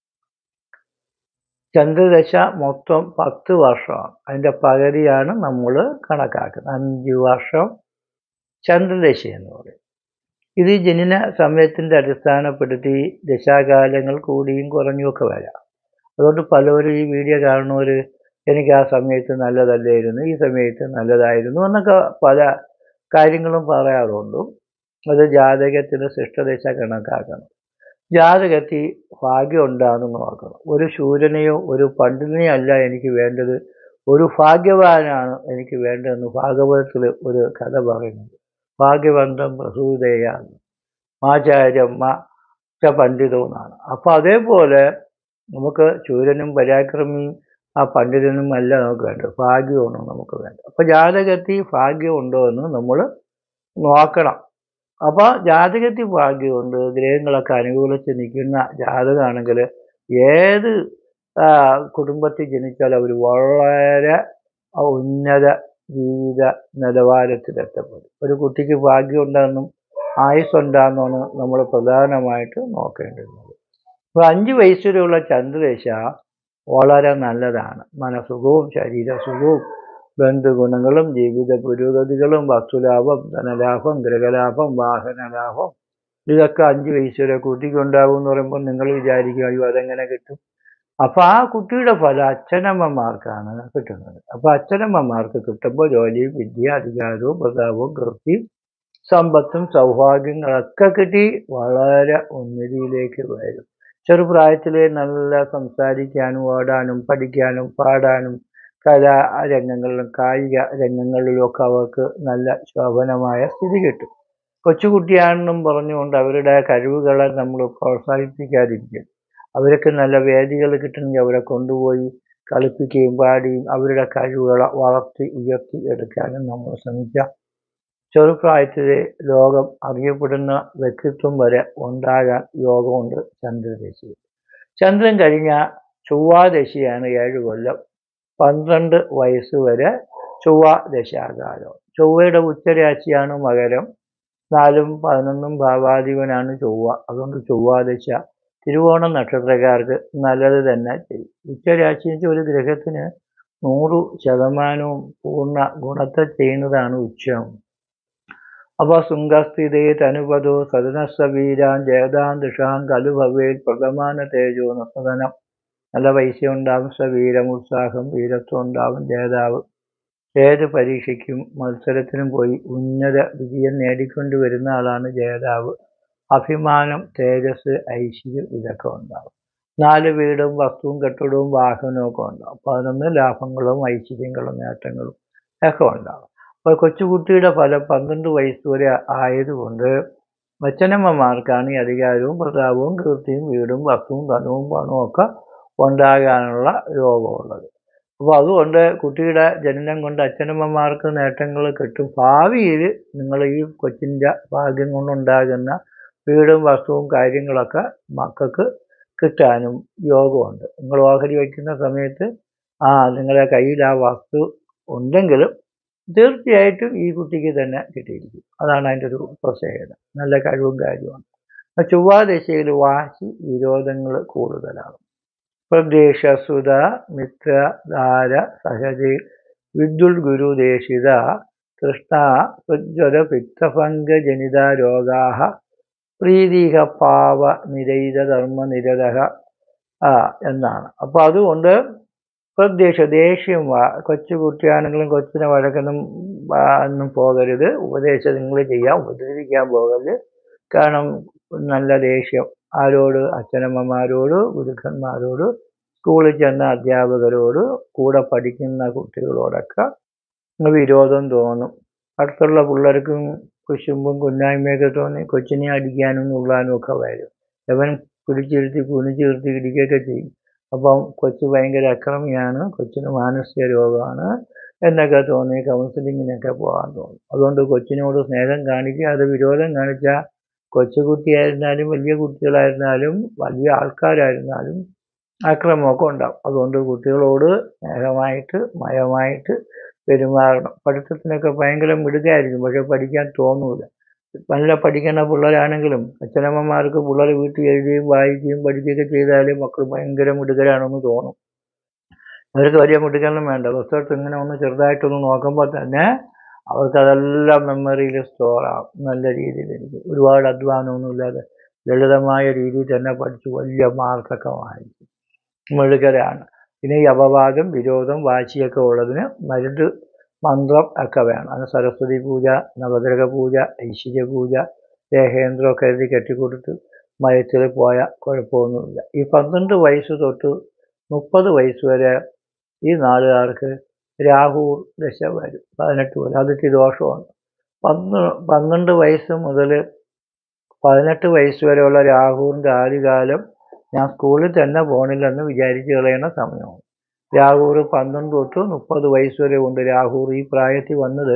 ചന്ദ്രദശ മൊത്തം പത്ത് വർഷമാണ് അതിൻ്റെ പകുതിയാണ് നമ്മൾ കണക്കാക്കുന്നത് അഞ്ച് വർഷം ചന്ദ്രദശ എന്ന് പറയും ഇത് ജനന സമയത്തിൻ്റെ അടിസ്ഥാനപ്പെടുത്തി ദശാകാലങ്ങൾ കൂടിയും കുറഞ്ഞുമൊക്കെ വരാം അതുകൊണ്ട് പലവരും ഈ വീഡിയോ കാണുന്നവർ എനിക്ക് ആ സമയത്ത് നല്ലതല്ലായിരുന്നു ഈ സമയത്ത് നല്ലതായിരുന്നു എന്നൊക്കെ പല കാര്യങ്ങളും പറയാറുണ്ട് അത് ജാതകത്തിന് ശിഷ്ടദശ കണക്കാക്കണം ജാതകത്തിൽ ഭാഗ്യം ഉണ്ടാകുന്നു നോക്കണം ഒരു ശൂരനെയോ ഒരു പണ്ഡിതനെയോ അല്ല എനിക്ക് വേണ്ടത് ഒരു ഭാഗ്യവാനാണ് എനിക്ക് വേണ്ടതെന്ന് ഭാഗവതത്തിൽ ഒരു കഥ പറയുന്നുണ്ട് ഭാഗ്യവന്തം പ്രസൂതയാണ് ആചാര്യമ്മ ച പണ്ഡിതവുമാണ് അപ്പോൾ അതേപോലെ നമുക്ക് ശൂരനും പരാക്രമിയും ആ പണ്ഡിതനും അല്ല നമുക്ക് വേണ്ടത് ഭാഗ്യമാണ് നമുക്ക് വേണ്ടത് അപ്പോൾ ജാതകത്തിൽ ഭാഗ്യം ഉണ്ടോ എന്ന് നമ്മൾ നോക്കണം അപ്പോൾ ജാതകത്തിൽ ഭാഗ്യമുണ്ട് ഗ്രഹങ്ങളൊക്കെ അനുകൂലിച്ച് നിൽക്കുന്ന ജാതകമാണെങ്കിൽ ഏത് കുടുംബത്തിൽ ജനിച്ചാൽ അവർ വളരെ ഉന്നത ജീവിത നിലവാരത്തിലെത്തപ്പെടും ഒരു കുട്ടിക്ക് ഭാഗ്യം ഉണ്ടെന്നും ആയുസ് ഉണ്ടാകുന്നതാണ് നമ്മൾ പ്രധാനമായിട്ട് നോക്കേണ്ടുന്നത് അപ്പോൾ അഞ്ച് വയസ്സുവരെയുള്ള ചന്ദ്രദശ വളരെ നല്ലതാണ് മനസുഖവും ശരീരസുഖവും ബന്ധുഗുണങ്ങളും ജീവിത പുരോഗതികളും വസ്തുലാഭം ധനലാഭം ഗൃഹലാഭം വാഹനലാഭം ഇതൊക്കെ അഞ്ച് വയസ്സ് വരെ കുട്ടിക്ക് ഉണ്ടാകും എന്ന് പറയുമ്പോൾ നിങ്ങൾ വിചാരിക്കും അയ്യോ അതെങ്ങനെ കിട്ടും അപ്പോൾ ആ കുട്ടിയുടെ ഫലം അച്ഛനമ്മമാർക്കാണ് കിട്ടുന്നത് അപ്പോൾ അച്ഛനമ്മമാർക്ക് കിട്ടുമ്പോൾ ജോലിയും വിദ്യ അധികാരവും പ്രതാപവും കൃത്യവും സമ്പത്തും സൗഭാഗ്യങ്ങളൊക്കെ കിട്ടി വളരെ ഉന്നതിയിലേക്ക് വരും ചെറുപ്രായത്തിലെ നല്ല സംസാരിക്കാനും ഓടാനും പഠിക്കാനും പാടാനും കലാ രംഗങ്ങളിലും കായിക രംഗങ്ങളിലും ഒക്കെ അവർക്ക് നല്ല ശോഭനമായ സ്ഥിതി കിട്ടും കൊച്ചുകുട്ടിയാണെന്നും പറഞ്ഞുകൊണ്ട് അവരുടെ കഴിവുകളെ നമ്മൾ പ്രോത്സാഹിപ്പിക്കാതിരിക്കും അവർക്ക് നല്ല വേദികൾ കിട്ടണമെങ്കിൽ അവരെ കൊണ്ടുപോയി കളിപ്പിക്കുകയും പാടിയും അവരുടെ കഴിവുകളെ വളർത്തി ഉയർത്തി എടുക്കാനും നമ്മൾ ശ്രമിക്കാം ചെറുപ്രായത്തിലെ ലോകം അറിയപ്പെടുന്ന വ്യക്തിത്വം വരെ ഉണ്ടാകാൻ യോഗമുണ്ട് ചന്ദ്രദശയിൽ ചന്ദ്രൻ കഴിഞ്ഞ ചൊവ്വാദശയാണ് ഏഴ് കൊല്ലം പന്ത്രണ്ട് വയസ്സ് വരെ ചൊവ്വ ദശാകാലം ചൊവ്വയുടെ ഉച്ചരാശിയാണ് മകരം നാലും പതിനൊന്നും ഭാവാധിപനാണ് ചൊവ്വ അതുകൊണ്ട് ചൊവ്വാദശ തിരുവോണം നക്ഷത്രക്കാർക്ക് നല്ലത് തന്നെ ചെയ്യും ഉച്ചരാശി ഒരു ഗ്രഹത്തിന് നൂറ് ശതമാനവും പൂർണ്ണ ഗുണത്തെ ചെയ്യുന്നതാണ് ഉച്ചം അപ്പോൾ ശുംഗസ്ഥിതേ തനുപദോ സദനസവീരാൻ ജയതാൻ ദിഷാൻ കലു ഭവേൽ പ്രഥമാന തേജോ നസദനം നല്ല പൈസ ഉണ്ടാവും സവീരം ഉത്സാഹം വീരത്വം ഉണ്ടാവും ജേതാവ് ഏത് പരീക്ഷയ്ക്കും മത്സരത്തിനും പോയി ഉന്നത വിജയം നേടിക്കൊണ്ട് വരുന്ന ആളാണ് ജേതാവ് അഭിമാനം തേജസ് ഐശ്വര്യം ഇതൊക്കെ ഉണ്ടാവും നാല് വീടും വസ്തുവും കെട്ടിടവും വാഹനവും ഒക്കെ ഉണ്ടാവും പതിനൊന്ന് ലാഭങ്ങളും ഐശ്വര്യങ്ങളും നേട്ടങ്ങളും ഒക്കെ ഉണ്ടാവും അപ്പോൾ കൊച്ചുകുട്ടിയുടെ ഫലം പന്ത്രണ്ട് വയസ്സ് വരെ ആയതുകൊണ്ട് അച്ഛനമ്മമാർക്കാണ് ഈ അധികാരവും പ്രതാപവും കീർത്തിയും വീടും വസ്തുവും ധനവും പണവും ഒക്കെ ഉണ്ടാകാനുള്ള യോഗമുള്ളത് അപ്പോൾ അതുകൊണ്ട് കുട്ടിയുടെ ജനനം കൊണ്ട് അച്ഛനമ്മമാർക്ക് നേട്ടങ്ങൾ കിട്ടും ഭാവിയിൽ നിങ്ങൾ ഈ കൊച്ചിൻ്റെ ഭാഗ്യം കൊണ്ടുണ്ടാകുന്ന വീടും വസ്തുവും കാര്യങ്ങളൊക്കെ മക്കൾക്ക് കിട്ടാനും യോഗമുണ്ട് നിങ്ങൾ ഓഹരി വയ്ക്കുന്ന സമയത്ത് ആ നിങ്ങളുടെ കയ്യിൽ ആ വസ്തു ഉണ്ടെങ്കിലും തീർച്ചയായിട്ടും ഈ കുട്ടിക്ക് തന്നെ കിട്ടിയിരിക്കും അതാണ് അതിൻ്റെ ഒരു പ്രത്യേകത നല്ല കഴിവും കാര്യമാണ് ചൊവ്വാദശയിൽ വാശി വിരോധങ്ങൾ കൂടുതലാണ് പ്രദേശസുത മിത്ര ധാര സഹജി വിദ്യുൽ ഗുരുദേശിത തൃഷ്ണ ഉജ്ജ്വല പിത്തഭംഗജനിത രോഗാഹ പ്രീതിക പാവ നിരയിത ധർമ്മ നിരതക ആ എന്നാണ് അപ്പോൾ അതുകൊണ്ട് പ്രത്യേകിച്ച് ദേഷ്യം വാ- കൊച്ചു കുട്ടിയാണെങ്കിലും കൊച്ചിനെ വഴക്കൊന്നും ആ, ഒന്നും പോകരുത് ഉപദേശം നിങ്ങൾ ചെയ്യാം ഉപദ്രവിക്കാൻ പോകരുത് കാരണം നല്ല ദേഷ്യം ആരോട് അച്ഛനമ്മമാരോട് ഗുരുക്കന്മാരോട് സ്കൂളിൽ ചെന്ന അധ്യാപകരോട് കൂടെ പഠിക്കുന്ന കുട്ടികളോടൊക്കെ വിരോധം തോന്നും അടുത്തുള്ള പിള്ളേർക്കും കുശുമ്പും കുന്നായ്മയൊക്കെ തോന്നി കൊച്ചിനെ അടിക്കാനും നുള്ളാനും ഒക്കെ വരും അവൻ പിടിച്ചിരുത്തി കുനിച്ചിരുത്തി ഇടിക്കുകയൊക്കെ ചെയ്യും അപ്പം കൊച്ചു ഭയങ്കര അക്രമിയാണ് കൊച്ചിന് മാനസിക രോഗമാണ് എന്നൊക്കെ തോന്നി കൗൺസിലിങ്ങിനൊക്കെ പോകാൻ തോന്നും അതുകൊണ്ട് കൊച്ചിനോട് സ്നേഹം കാണിക്കാതെ വിരോധം കാണിച്ചാൽ കൊച്ചുകുട്ടിയായിരുന്നാലും വലിയ കുട്ടികളായിരുന്നാലും വലിയ ആൾക്കാരായിരുന്നാലും ആക്രമമൊക്കെ ഉണ്ടാവും അതുകൊണ്ട് കുട്ടികളോട് സ്നേഹമായിട്ട് മയമായിട്ട് പെരുമാറണം പഠിത്തത്തിനൊക്കെ ഭയങ്കര മിടുക്കായിരിക്കും പക്ഷെ പഠിക്കാൻ തോന്നൂല നല്ല പഠിക്കുന്ന പിള്ളേരാണെങ്കിലും അച്ഛനമ്മമാർക്ക് പിള്ളേർ വീട്ടിൽ എഴുതുകയും വായിക്കുകയും പഠിക്കുകയൊക്കെ ചെയ്താൽ മക്കൾ ഭയങ്കര മിടുക്കരാണെന്ന് തോന്നും അവർക്ക് വലിയ മിടുക്കൊന്നും വേണ്ട പുസ്തകത്തിൽ ഇങ്ങനെ ഒന്ന് ചെറുതായിട്ടൊന്ന് നോക്കുമ്പോൾ തന്നെ അവർക്ക് അതെല്ലാം മെമ്മറിയിൽ സ്റ്റോർ ആവും നല്ല രീതിയിൽ എനിക്ക് ഒരുപാട് അധ്വാനമൊന്നുമില്ലാതെ ലളിതമായ രീതിയിൽ തന്നെ പഠിച്ച് വലിയ മാർക്കൊക്കെ വാങ്ങിക്കും മിടുക്കരാണ് പിന്നെ ഈ അപവാദം വിരോധം വാശിയൊക്കെ ഉള്ളതിന് മരുന്ന് മന്ത്രം ഒക്കെ വേണം അത് സരസ്വതി പൂജ നവഗ്രഹ പൂജ ഐശ്വര്യ പൂജ ദേഹേന്ദ്രമൊക്കെ എഴുതി കെട്ടിക്കൊടുത്ത് മയത്തിൽ പോയാൽ കുഴപ്പമൊന്നുമില്ല ഈ പന്ത്രണ്ട് വയസ്സ് തൊട്ട് മുപ്പത് വയസ്സ് വരെ ഈ നാളുകാർക്ക് രാഹു ദശ വരും പതിനെട്ട് വരെ അതൊക്കെ ദോഷമാണ് പന്ത്ര പന്ത്രണ്ട് വയസ്സ് മുതൽ പതിനെട്ട് വയസ്സ് വരെയുള്ള രാഹുവിൻ്റെ ആദ്യകാലം ഞാൻ സ്കൂളിൽ തന്നെ പോകണില്ലെന്ന് വിചാരിച്ച് കളയുന്ന സമയമാണ് രാഹുർ പന്ത്രണ്ട് തൊട്ട് മുപ്പത് വയസ്സ് വരെ ഉണ്ട് രാഹുർ ഈ പ്രായത്തിൽ വന്നത്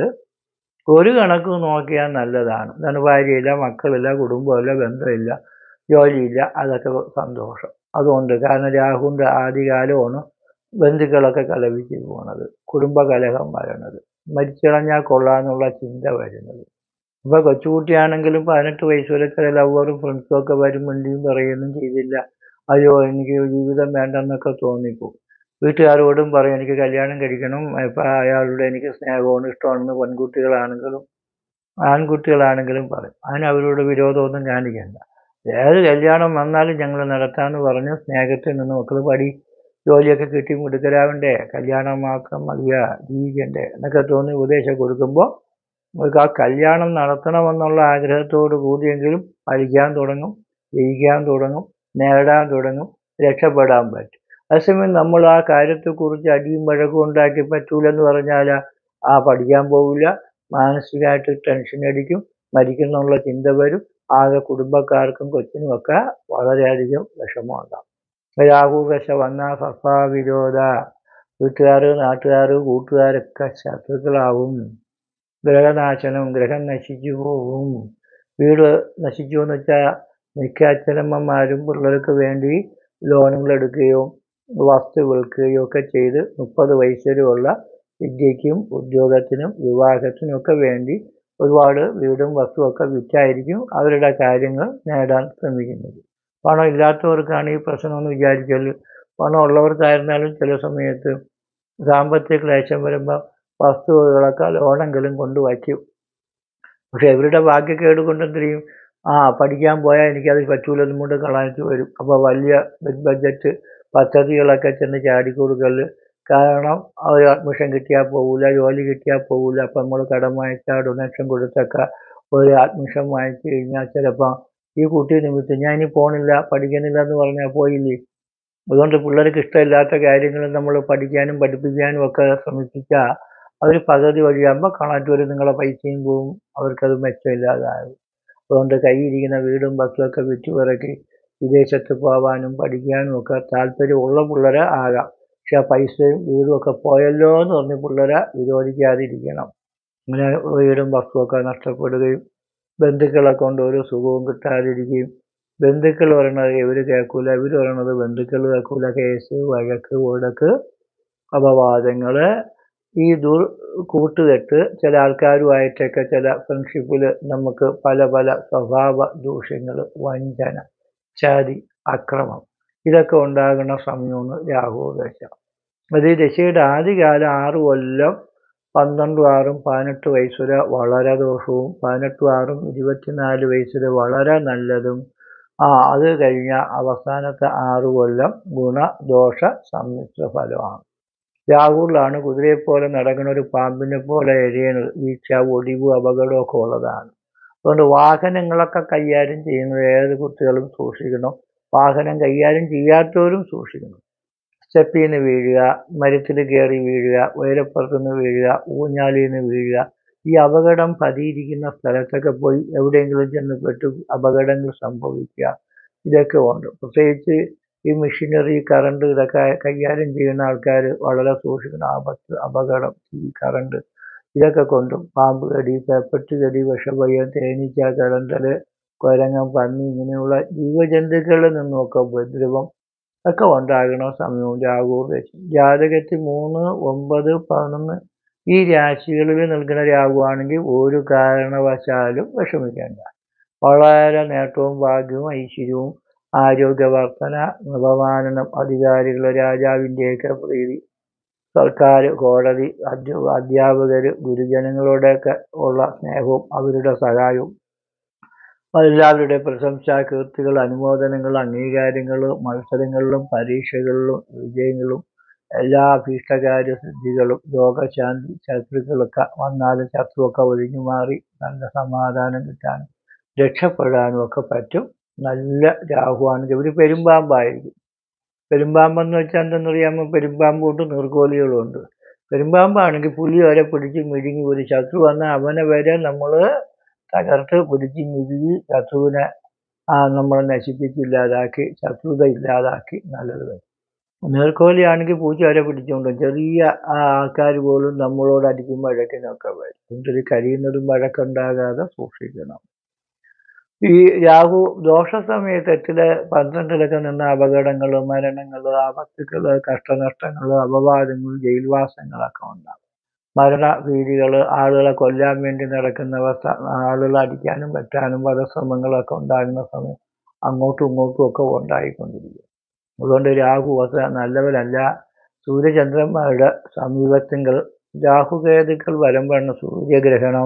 ഒരു കണക്ക് നോക്കിയാൽ നല്ലതാണ് എന്താണ് ഭാര്യയില്ല മക്കളില്ല കുടുംബമില്ല ബന്ധമില്ല ജോലിയില്ല അതൊക്കെ സന്തോഷം അതുകൊണ്ട് കാരണം രാഹുവിൻ്റെ ആദ്യകാലമാണ് ബന്ധുക്കളൊക്കെ കലപിച്ച് പോണത് കുടുംബ കലഹം വരണത് മരിച്ചു കളഞ്ഞാൽ കൊള്ളാന്നുള്ള ചിന്ത വരുന്നത് ഇപ്പോൾ കൊച്ചുകുട്ടിയാണെങ്കിലും പതിനെട്ട് വയസ്സ് വരെ ചില ലവറും ഫ്രണ്ട്സും ഒക്കെ വരും മിണ്ടിയും പറയുകയൊന്നും ചെയ്തില്ല അയ്യോ എനിക്ക് ജീവിതം വേണ്ടെന്നൊക്കെ തോന്നിപ്പോവും വീട്ടുകാരോടും പറയും എനിക്ക് കല്യാണം കഴിക്കണം ഇപ്പം അയാളുടെ എനിക്ക് സ്നേഹമാണ് ഇഷ്ടമാണെന്ന് പെൺകുട്ടികളാണെങ്കിലും ആൺകുട്ടികളാണെങ്കിലും പറയും അതിന് അവരോട് വിരോധമൊന്നും കാണിക്കണ്ട ഏത് കല്യാണം വന്നാലും ഞങ്ങൾ നടത്താമെന്ന് പറഞ്ഞ് സ്നേഹത്തിൽ നിന്ന് മക്കൾ പടി ജോലിയൊക്കെ കിട്ടി മിടുക്കരാവണ്ടേ കല്യാണം മാത്രം മതിയാ ജീവിക്കണ്ടേ എന്നൊക്കെ തോന്നി ഉപദേശം കൊടുക്കുമ്പോൾ നമുക്ക് ആ കല്യാണം നടത്തണമെന്നുള്ള ആഗ്രഹത്തോട് കൂടിയെങ്കിലും പഠിക്കാൻ തുടങ്ങും ജയിക്കാൻ തുടങ്ങും നേടാൻ തുടങ്ങും രക്ഷപ്പെടാൻ പറ്റും അതേസമയം നമ്മൾ ആ കാര്യത്തെക്കുറിച്ച് അടിയും വഴക്കും ഉണ്ടാക്കി പറ്റൂലെന്ന് പറഞ്ഞാൽ ആ പഠിക്കാൻ പോവില്ല മാനസികമായിട്ട് ടെൻഷൻ അടിക്കും മരിക്കുന്നുള്ള ചിന്ത വരും ആകെ കുടുംബക്കാർക്കും കൊച്ചിനുമൊക്കെ വളരെയധികം വിഷമം ഉണ്ടാകും രാഹു ദശ വന്ന സഫാവിരോധ വീട്ടുകാർ നാട്ടുകാർ കൂട്ടുകാരൊക്കെ ശത്രുക്കളാവും ഗ്രഹനാശനം ഗ്രഹം നശിച്ചു പോകും വീട് നശിച്ചു എന്ന് വെച്ചാൽ മിക്ക അച്ഛനമ്മമാരും പിള്ളേർക്ക് വേണ്ടി ലോണുകൾ എടുക്കുകയോ വസ്തു വിൽക്കുകയോ ഒക്കെ ചെയ്ത് മുപ്പത് വയസ്സിലുള്ള വിദ്യയ്ക്കും ഉദ്യോഗത്തിനും വിവാഹത്തിനും ഒക്കെ വേണ്ടി ഒരുപാട് വീടും വസ്തുവൊക്കെ വിറ്റായിരിക്കും അവരുടെ കാര്യങ്ങൾ നേടാൻ ശ്രമിക്കുന്നത് പണം ഇല്ലാത്തവർക്കാണ് ഈ പ്രശ്നമെന്ന് വിചാരിച്ചാൽ പണം ഉള്ളവർക്കായിരുന്നാലും ചില സമയത്ത് സാമ്പത്തിക ക്ലേശം വരുമ്പോൾ വസ്തുവകളൊക്കെ ലോണെങ്കിലും കൊണ്ട് വയ്ക്കും പക്ഷെ ഇവരുടെ ഭാഗ്യക്കേട് കൊണ്ട് എന്ത് ചെയ്യും ആ പഠിക്കാൻ പോയാൽ എനിക്കത് പറ്റൂലെന്നും കൊണ്ട് കളഞ്ഞിട്ട് വരും അപ്പോൾ വലിയ ബിഗ് ബഡ്ജറ്റ് പദ്ധതികളൊക്കെ ചെന്ന് ചാടിക്കൊടുക്കൽ കാരണം അവർ അഡ്മിഷൻ കിട്ടിയാൽ പോകില്ല ജോലി കിട്ടിയാൽ പോകില്ല അപ്പം നമ്മൾ കടം വാങ്ങിച്ചാൽ ഡൊണേഷൻ കൊടുത്തൊക്കെ ഒരു അഡ്മിഷൻ വാങ്ങിച്ചു കഴിഞ്ഞാൽ ചിലപ്പോൾ ഈ കുട്ടി നിമിത്തം ഞാൻ ഇനി പോണില്ല പഠിക്കുന്നില്ല എന്ന് പറഞ്ഞാൽ പോയില്ലേ അതുകൊണ്ട് പിള്ളേർക്ക് ഇഷ്ടമില്ലാത്ത കാര്യങ്ങൾ നമ്മൾ പഠിക്കാനും പഠിപ്പിക്കാനും ഒക്കെ ശ്രമിപ്പിച്ചാൽ അവർ പദ്ധതി വഴിയാകുമ്പോൾ കാണാറ്റ് വരും നിങ്ങളെ പൈസയും പോവും അവർക്കത് മെച്ചമില്ലാതാകും അതുകൊണ്ട് കയ്യിരിക്കുന്ന വീടും ബസ്സൊക്കെ വിറ്റ് പിറക്കി വിദേശത്ത് പോകാനും പഠിക്കാനും ഒക്കെ താല്പര്യമുള്ള പിള്ളേരെ ആകാം പക്ഷെ ആ പൈസയും വീടും ഒക്കെ പോയല്ലോ എന്ന് പറഞ്ഞ് പിള്ളേരെ വിരോധിക്കാതിരിക്കണം അങ്ങനെ വീടും ബസ്സും ഒക്കെ നഷ്ടപ്പെടുകയും ബന്ധുക്കളെ കൊണ്ട് ഒരു സുഖവും കിട്ടാതിരിക്കുകയും ബന്ധുക്കൾ പറയണത് ഇവർ കേൾക്കൂല ഇവർ പറയണത് ബന്ധുക്കൾ കേൾക്കൂല കേസ് വഴക്ക് ഒടക്ക് അപവാദങ്ങൾ ഈ ദുർ കൂട്ടുകെട്ട് ചില ആൾക്കാരുമായിട്ടൊക്കെ ചില ഫ്രണ്ട്ഷിപ്പിൽ നമുക്ക് പല പല സ്വഭാവ ദൂഷ്യങ്ങൾ വഞ്ചന ചാതി അക്രമം ഇതൊക്കെ ഉണ്ടാകുന്ന സമയമാണ് രാഹു ദശ അത് ഈ ദശയുടെ ആദ്യകാലം ആറ് കൊല്ലം പന്ത്രണ്ടും ആറും പതിനെട്ട് വയസ്സ് വരെ വളരെ ദോഷവും പതിനെട്ടും ആറും ഇരുപത്തിനാല് വയസ്സ് വരെ വളരെ നല്ലതും ആ അത് കഴിഞ്ഞ അവസാനത്തെ ആറ് കൊല്ലം ഗുണദോഷ സമ്മിശ്ര ഫലമാണ് രാഹുലിലാണ് കുതിരയെപ്പോലെ നടക്കുന്ന ഒരു പാമ്പിനെ പോലെ എഴയുന്നത് വീഴ്ച ഒടിവ് അപകടമൊക്കെ ഉള്ളതാണ് അതുകൊണ്ട് വാഹനങ്ങളൊക്കെ കൈകാര്യം ചെയ്യുന്നത് ഏത് കുട്ടികളും സൂക്ഷിക്കണം വാഹനം കൈകാര്യം ചെയ്യാത്തവരും സൂക്ഷിക്കണം സ്റ്റെപ്പിൽ നിന്ന് വീഴുക മരത്തിൽ കയറി വീഴുക ഉയരപ്പുറത്തു നിന്ന് വീഴുക ഊഞ്ഞാലിൽ നിന്ന് വീഴുക ഈ അപകടം പതിയിരിക്കുന്ന സ്ഥലത്തൊക്കെ പോയി എവിടെയെങ്കിലും ചെന്ന് പെട്ട് അപകടങ്ങൾ സംഭവിക്കുക ഇതൊക്കെ ഉണ്ട് പ്രത്യേകിച്ച് ഈ മെഷീനറി കറണ്ട് ഇതൊക്കെ കൈകാര്യം ചെയ്യുന്ന ആൾക്കാർ വളരെ സൂക്ഷിക്കണം ആപത്ത് അപകടം ഈ കറണ്ട് ഇതൊക്കെ കൊണ്ടും പാമ്പ് കടി പേപ്പറ്റ് കടി വിഷഭയം തേനീച്ച കിടന്തൽ കുരങ്ങൻ പന്നി ഇങ്ങനെയുള്ള ജീവജന്തുക്കളിൽ നിന്നുമൊക്കെ ഉപദ്രവം ഒക്കെ ഉണ്ടാകണ സമയവും രാഹുവും ദശ ജാതകത്തിൽ മൂന്ന് ഒമ്പത് പതിനൊന്ന് ഈ രാശികളിൽ നിൽക്കുന്ന രാഹുവാണെങ്കിൽ ഒരു കാരണവശാലും വിഷമിക്കേണ്ട വളരെ നേട്ടവും ഭാഗ്യവും ഐശ്വര്യവും ആരോഗ്യവർദ്ധന നവമാനനം അധികാരികൾ രാജാവിൻ്റെയൊക്കെ പ്രീതി സർക്കാർ കോടതി അധ്യ അധ്യാപകർ ഗുരുജനങ്ങളോടൊക്കെ ഉള്ള സ്നേഹവും അവരുടെ സഹായവും എല്ലാവരുടെ പ്രശംസ കീർത്തികൾ അനുമോദനങ്ങൾ അംഗീകാരങ്ങൾ മത്സരങ്ങളിലും പരീക്ഷകളിലും വിജയങ്ങളും എല്ലാ ഭീഷ്ടകാര്യ സിദ്ധികളും രോഗശാന്തി ശത്രുക്കളൊക്കെ വന്നാലും ശത്രുവൊക്കെ ഒഴിഞ്ഞു മാറി നല്ല സമാധാനം കിട്ടാനും രക്ഷപ്പെടാനും ഒക്കെ പറ്റും നല്ല രാഹുവാണെങ്കിൽ ഒരു പെരുമ്പാമ്പായിരിക്കും പെരുമ്പാമ്പെന്ന് വെച്ചാൽ എന്തെന്നറിയാമോ പെരുമ്പാമ്പ് കൊണ്ട് നീർക്കോലികളുണ്ട് പെരുമ്പാമ്പാണെങ്കിൽ പുലി വരെ പിടിച്ച് മിഴുങ്ങി ഒരു ശത്രു വന്നാൽ അവനെ വരെ നമ്മൾ തകർത്ത് പിടിച്ച് മിഴുകി ശത്രുവിനെ നമ്മൾ നശിപ്പിച്ചില്ലാതാക്കി ശത്രുത ഇല്ലാതാക്കി നല്ലത് വരും നീർക്കോലിയാണെങ്കിൽ പൂച്ച വരെ പിടിച്ചുകൊണ്ട് ചെറിയ ആ ആൾക്കാർ പോലും നമ്മളോട് അടിക്കും വഴക്കിനൊക്കെ വരും എന്തൊരു കഴിയുന്നതും വഴക്കുണ്ടാകാതെ സൂക്ഷിക്കണം ഈ രാഹു ദോഷ സമയത്ത് എട്ടില് പന്ത്രണ്ടിലൊക്കെ നിന്ന അപകടങ്ങൾ മരണങ്ങൾ ആപത്തുകൾ കഷ്ടനഷ്ടങ്ങൾ അപവാദങ്ങൾ ജയിൽവാസങ്ങളൊക്കെ ഉണ്ടാകും മരണ ഭീതികൾ ആളുകളെ കൊല്ലാൻ വേണ്ടി നടക്കുന്ന അവസ്ഥ ആളുകളെ അടിക്കാനും പറ്റാനും വധശ്രമങ്ങളൊക്കെ ഉണ്ടാകുന്ന സമയം അങ്ങോട്ടും ഇങ്ങോട്ടും ഒക്കെ ഉണ്ടായിക്കൊണ്ടിരിക്കും അതുകൊണ്ട് രാഹു അത്ര നല്ലവരല്ല സൂര്യചന്ദ്രന്മാരുടെ സമീപത്തെങ്കിൽ രാഹുകേതുക്കൾ വരുമ്പോഴാണ് സൂര്യഗ്രഹണം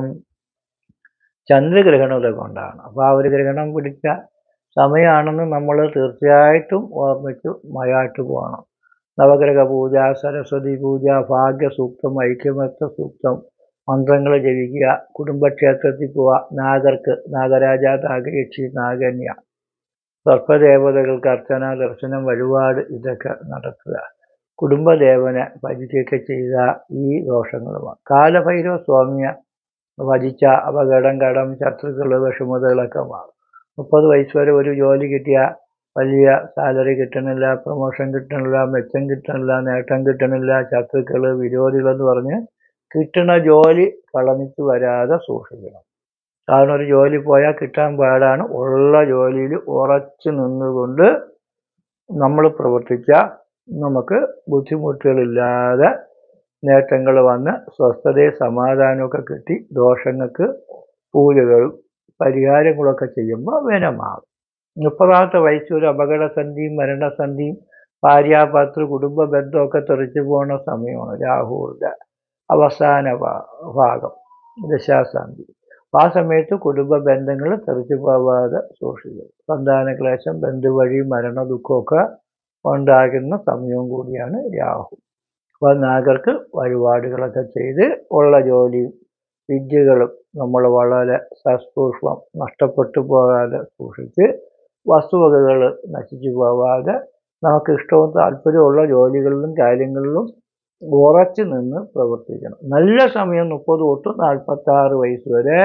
ചന്ദ്രഗ്രഹണം ഇതൊക്കെ ഉണ്ടാകണം അപ്പോൾ ആ ഒരു ഗ്രഹണം പിടിച്ച സമയമാണെന്ന് നമ്മൾ തീർച്ചയായിട്ടും ഓർമ്മിച്ച് മയാട്ട് പോകണം നവഗ്രഹ പൂജ സരസ്വതി പൂജ ഭാഗ്യസൂക്തം ഐക്യമത്വ സൂക്തം മന്ത്രങ്ങൾ ജപിക്കുക കുടുംബക്ഷേത്രത്തിൽ പോവുക നാഗർക്ക് നാഗരാജ നാഗയക്ഷി നാഗന്യ സർപ്പദേവതകൾക്ക് അർച്ചന ദർശനം വഴിപാട് ഇതൊക്കെ നടത്തുക കുടുംബദേവനെ ഭജിക്കുകയൊക്കെ ചെയ്ത ഈ ദോഷങ്ങളുമാണ് കാലഭൈരവ സ്വാമിയെ ഭജിച്ച അപകടം കടം ശത്രുക്കൾ വിഷമതകളൊക്കെ മാറും മുപ്പത് വയസ്സ് വരെ ഒരു ജോലി കിട്ടിയ വലിയ സാലറി കിട്ടണില്ല പ്രൊമോഷൻ കിട്ടണില്ല മെച്ചം കിട്ടണില്ല നേട്ടം കിട്ടണില്ല ശത്രുക്കൾ വിരോധികളെന്ന് പറഞ്ഞ് കിട്ടുന്ന ജോലി കളഞ്ഞിട്ട് വരാതെ സൂക്ഷിക്കണം കാരണം ഒരു ജോലി പോയാൽ കിട്ടാൻ പാടാണ് ഉള്ള ജോലിയിൽ ഉറച്ചു നിന്നുകൊണ്ട് നമ്മൾ പ്രവർത്തിച്ച നമുക്ക് ബുദ്ധിമുട്ടുകളില്ലാതെ നേട്ടങ്ങൾ വന്ന് സ്വസ്ഥതയും സമാധാനമൊക്കെ കിട്ടി ദോഷങ്ങൾക്ക് പൂജകളും പരിഹാരങ്ങളൊക്കെ ചെയ്യുമ്പോൾ വിനമാകും മുപ്പതാമത്തെ വയസ്സ് ഒരു അപകടസന്ധിയും മരണസന്ധിയും ഭാര്യാഭർത്തൃ കുടുംബ ബന്ധമൊക്കെ തെറിച്ചു പോകുന്ന സമയമാണ് രാഹുവിൻ്റെ അവസാന ഭാഗം ദശാസന്ധി ആ സമയത്ത് കുടുംബ ബന്ധങ്ങൾ തെറിച്ചു പോവാതെ സൂക്ഷിക്കും സന്താനക്ലേശം ബന്ധുവഴി മരണ ദുഃഖമൊക്കെ ഉണ്ടാകുന്ന സമയവും കൂടിയാണ് രാഹു അപ്പോൾ നാഗർക്ക് വഴിപാടുകളൊക്കെ ചെയ്ത് ഉള്ള ജോലിയും വിദ്യകളും നമ്മൾ വളരെ സസ്പൂഷ്മം നഷ്ടപ്പെട്ടു പോകാതെ സൂക്ഷിച്ച് വസ്തുവകകൾ നശിച്ചു പോകാതെ നമുക്ക് ഇഷ്ടവും താല്പര്യമുള്ള ജോലികളിലും കാര്യങ്ങളിലും ഉറച്ചു നിന്ന് പ്രവർത്തിക്കണം നല്ല സമയം മുപ്പത് തൊട്ട് നാൽപ്പത്തി ആറ് വയസ്സ് വരെ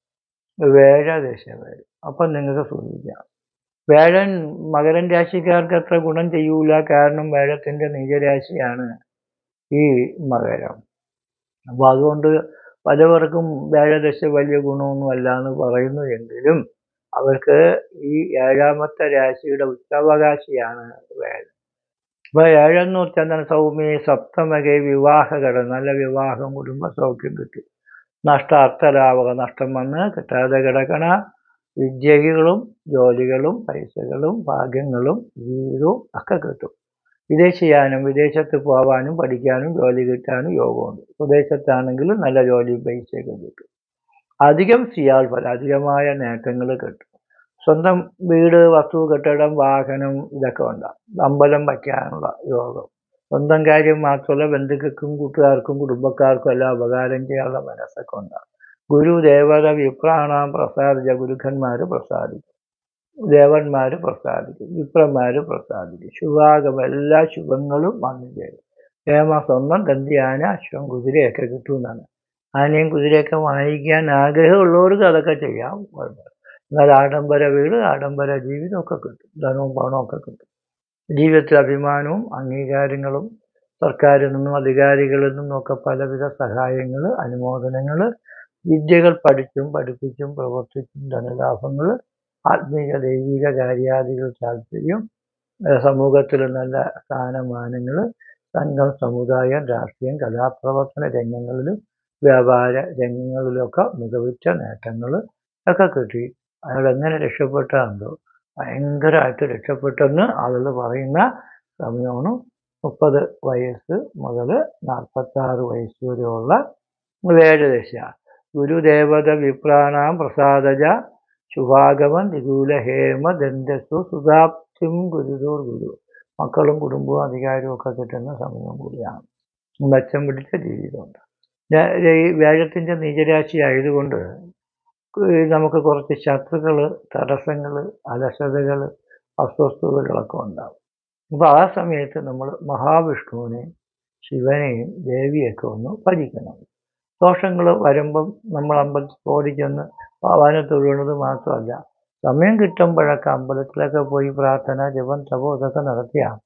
വേഴദശ വരും അപ്പം നിങ്ങൾക്ക് സൂചിക്കാം വേഴൻ മകരൻ രാശിക്കാർക്ക് അത്ര ഗുണം ചെയ്യൂല കാരണം വേഴത്തിൻ്റെ നീചരാശിയാണ് ഈ മകരം അപ്പോൾ അതുകൊണ്ട് പലവർക്കും വ്യാഴദശ വലിയ ഗുണമൊന്നും അല്ല എന്ന് പറയുന്നു എങ്കിലും അവർക്ക് ഈ ഏഴാമത്തെ രാശിയുടെ ഉച്ചവകാശിയാണ് വേഴം അപ്പോൾ ഏഴെന്ന് വെച്ചാൽ എന്താണ് സൗമ്യ സപ്തമകെ വിവാഹഘടന നല്ല വിവാഹം കുടുംബ സൗഖ്യം കിട്ടി നഷ്ട അർത്ഥലാഭക നഷ്ടം വന്ന് കിട്ടാതെ കിടക്കണ വിദ്യകളും ജോലികളും പൈസകളും ഭാഗ്യങ്ങളും വീടും ഒക്കെ കിട്ടും വിദേശയാനം വിദേശത്ത് പോകാനും പഠിക്കാനും ജോലി കിട്ടാനും യോഗമുണ്ട് സ്വദേശത്താണെങ്കിൽ നല്ല ജോലി പൈസയൊക്കെ കിട്ടും അധികം ചെയ്യാൽ ഫലം അധികമായ നേട്ടങ്ങൾ കിട്ടും സ്വന്തം വീട് വസ്തു കെട്ടിടം വാഹനം ഇതൊക്കെ ഉണ്ടാകും അമ്പലം വയ്ക്കാനുള്ള യോഗം സ്വന്തം കാര്യം മാത്രമല്ല ബന്ധുക്കൾക്കും കൂട്ടുകാർക്കും കുടുംബക്കാർക്കും എല്ലാം ഉപകാരം ചെയ്യാനുള്ള മനസ്സൊക്കെ ഉണ്ടാകും ഗുരു ദേവത വിപ്രാണാം പ്രസാദിച്ച ഗുരുക്കന്മാർ പ്രസാദിക്കും ദേവന്മാർ പ്രസാദിക്കും വിപ്രന്മാർ പ്രസാദിക്കും ശുഭാഗം എല്ലാ ശുഭങ്ങളും വന്നു ചേരും ഹേമ സ്വർണ്ണം ദന്തിയാന അശ്വം കുതിരയൊക്കെ കിട്ടുമെന്നാണ് ആനയും കുതിരയൊക്കെ വാങ്ങിക്കാൻ ആഗ്രഹമുള്ളവർക്ക് അതൊക്കെ ചെയ്യാം കുഴപ്പമില്ല എന്നാൽ ആഡംബര വീട് ആഡംബര ജീവിതമൊക്കെ കിട്ടും ധനവും പണമൊക്കെ കിട്ടും ജീവിതത്തിൽ അഭിമാനവും അംഗീകാരങ്ങളും സർക്കാരിൽ നിന്നും അധികാരികളിൽ നിന്നുമൊക്കെ പലവിധ സഹായങ്ങൾ അനുമോദനങ്ങൾ വിദ്യകൾ പഠിച്ചും പഠിപ്പിച്ചും പ്രവർത്തിച്ചും ധനലാഭങ്ങൾ ആത്മീയ ദൈവിക കാര്യാദികൾ താല്പര്യം സമൂഹത്തിൽ നല്ല സ്ഥാനമാനങ്ങൾ സംഘം സമുദായം രാഷ്ട്രീയം കലാപ്രവർത്തന രംഗങ്ങളിലും വ്യാപാര രംഗങ്ങളിലൊക്കെ മികവുറ്റ നേട്ടങ്ങൾ ഒക്കെ കിട്ടി അയാൾ എങ്ങനെ രക്ഷപ്പെട്ടാണ്ടോ ഭയങ്കരമായിട്ട് രക്ഷപ്പെട്ടെന്ന് ആളുകൾ പറയുന്ന സമയമാണ് മുപ്പത് വയസ്സ് മുതൽ നാൽപ്പത്താറ് വയസ്സ് വരെയുള്ള വേദദശ ഗുരുദേവത വിപ്രാണാം പ്രസാദജ ശുഭാഗമൻ നികൂല ഹേമ ദന്തസ്സു സുതാപ്തിം ഗുരുദൂർ ഗുരു മക്കളും കുടുംബവും അധികാരവും ഒക്കെ കിട്ടുന്ന സമയം കൂടിയാണ് മെച്ചം പിടിച്ച ജീവിതമുണ്ട് ഈ വേഴത്തിൻ്റെ നീചരാശി ആയതുകൊണ്ട് നമുക്ക് കുറച്ച് ശത്രുക്കൾ തടസ്സങ്ങൾ അലസതകൾ അസ്വസ്ഥതകളൊക്കെ ഉണ്ടാവും അപ്പോൾ ആ സമയത്ത് നമ്മൾ മഹാവിഷ്ണുവിനെയും ശിവനെയും ദേവിയൊക്കെ ഒന്ന് ഭജിക്കണം ദോഷങ്ങൾ വരുമ്പം നമ്മൾ അമ്പലത്തിൽ ഓടിച്ചെന്ന് ഭഗവാനെ തൊഴുന്നത് മാത്രമല്ല സമയം കിട്ടുമ്പോഴൊക്കെ അമ്പലത്തിലൊക്കെ പോയി പ്രാർത്ഥന ജപം തപം ഇതൊക്കെ നടത്തിയാൽ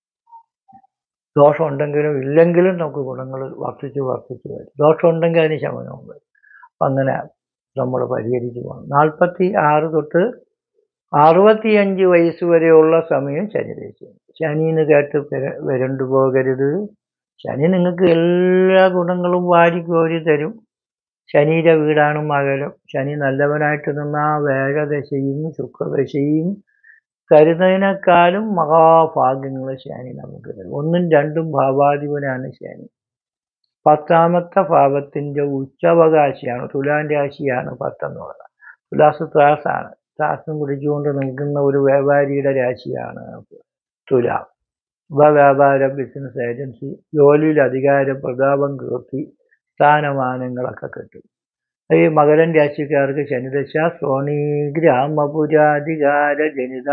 ദോഷം ഉണ്ടെങ്കിലും ഇല്ലെങ്കിലും നമുക്ക് ഗുണങ്ങൾ വർദ്ധിച്ച് വർദ്ധിച്ച് വരും ദോഷം ഉണ്ടെങ്കിൽ അതിന് ശമനവും വരും അങ്ങനെ നമ്മൾ പരിഹരിച്ചു പോകണം നാൽപ്പത്തി ആറ് തൊട്ട് അറുപത്തിയഞ്ച് വയസ്സ് വരെയുള്ള സമയം ശനിദേശം ശനിന്ന് കേട്ട് വരണ്ടു പോകരുത് ശനി നിങ്ങൾക്ക് എല്ലാ ഗുണങ്ങളും വാരിക്കോരി തരും ശനിയുടെ വീടാണ് മകരം ശനി നല്ലവനായിട്ട് നിന്ന വേഗദശയും ശുക്രദശയും തരുന്നതിനേക്കാളും മഹാഭാഗ്യങ്ങൾ ശനി നമുക്ക് തരും ഒന്നും രണ്ടും ഭാവാധിപനാണ് ശനി പത്താമത്തെ ഭാവത്തിൻ്റെ ഉച്ചവകാശിയാണ് തുലാൻ രാശിയാണ് പത്തെന്ന് പറയുന്നത് തുലാസ് ത്രാസാണ് ത്രാസം കുടിച്ചുകൊണ്ട് നിൽക്കുന്ന ഒരു വ്യാപാരിയുടെ രാശിയാണ് തുലാം ഉപ വ്യാപാരം ബിസിനസ് ഏജൻസി ജോലിയിൽ അധികാരം പ്രതാപം കീർത്തി സ്ഥാനമാനങ്ങളൊക്കെ കിട്ടും ഈ മകരൻ രാശിക്കാർക്ക് ശനിദശ സോണി ഗ്രാമപുരാധികാര ജനിത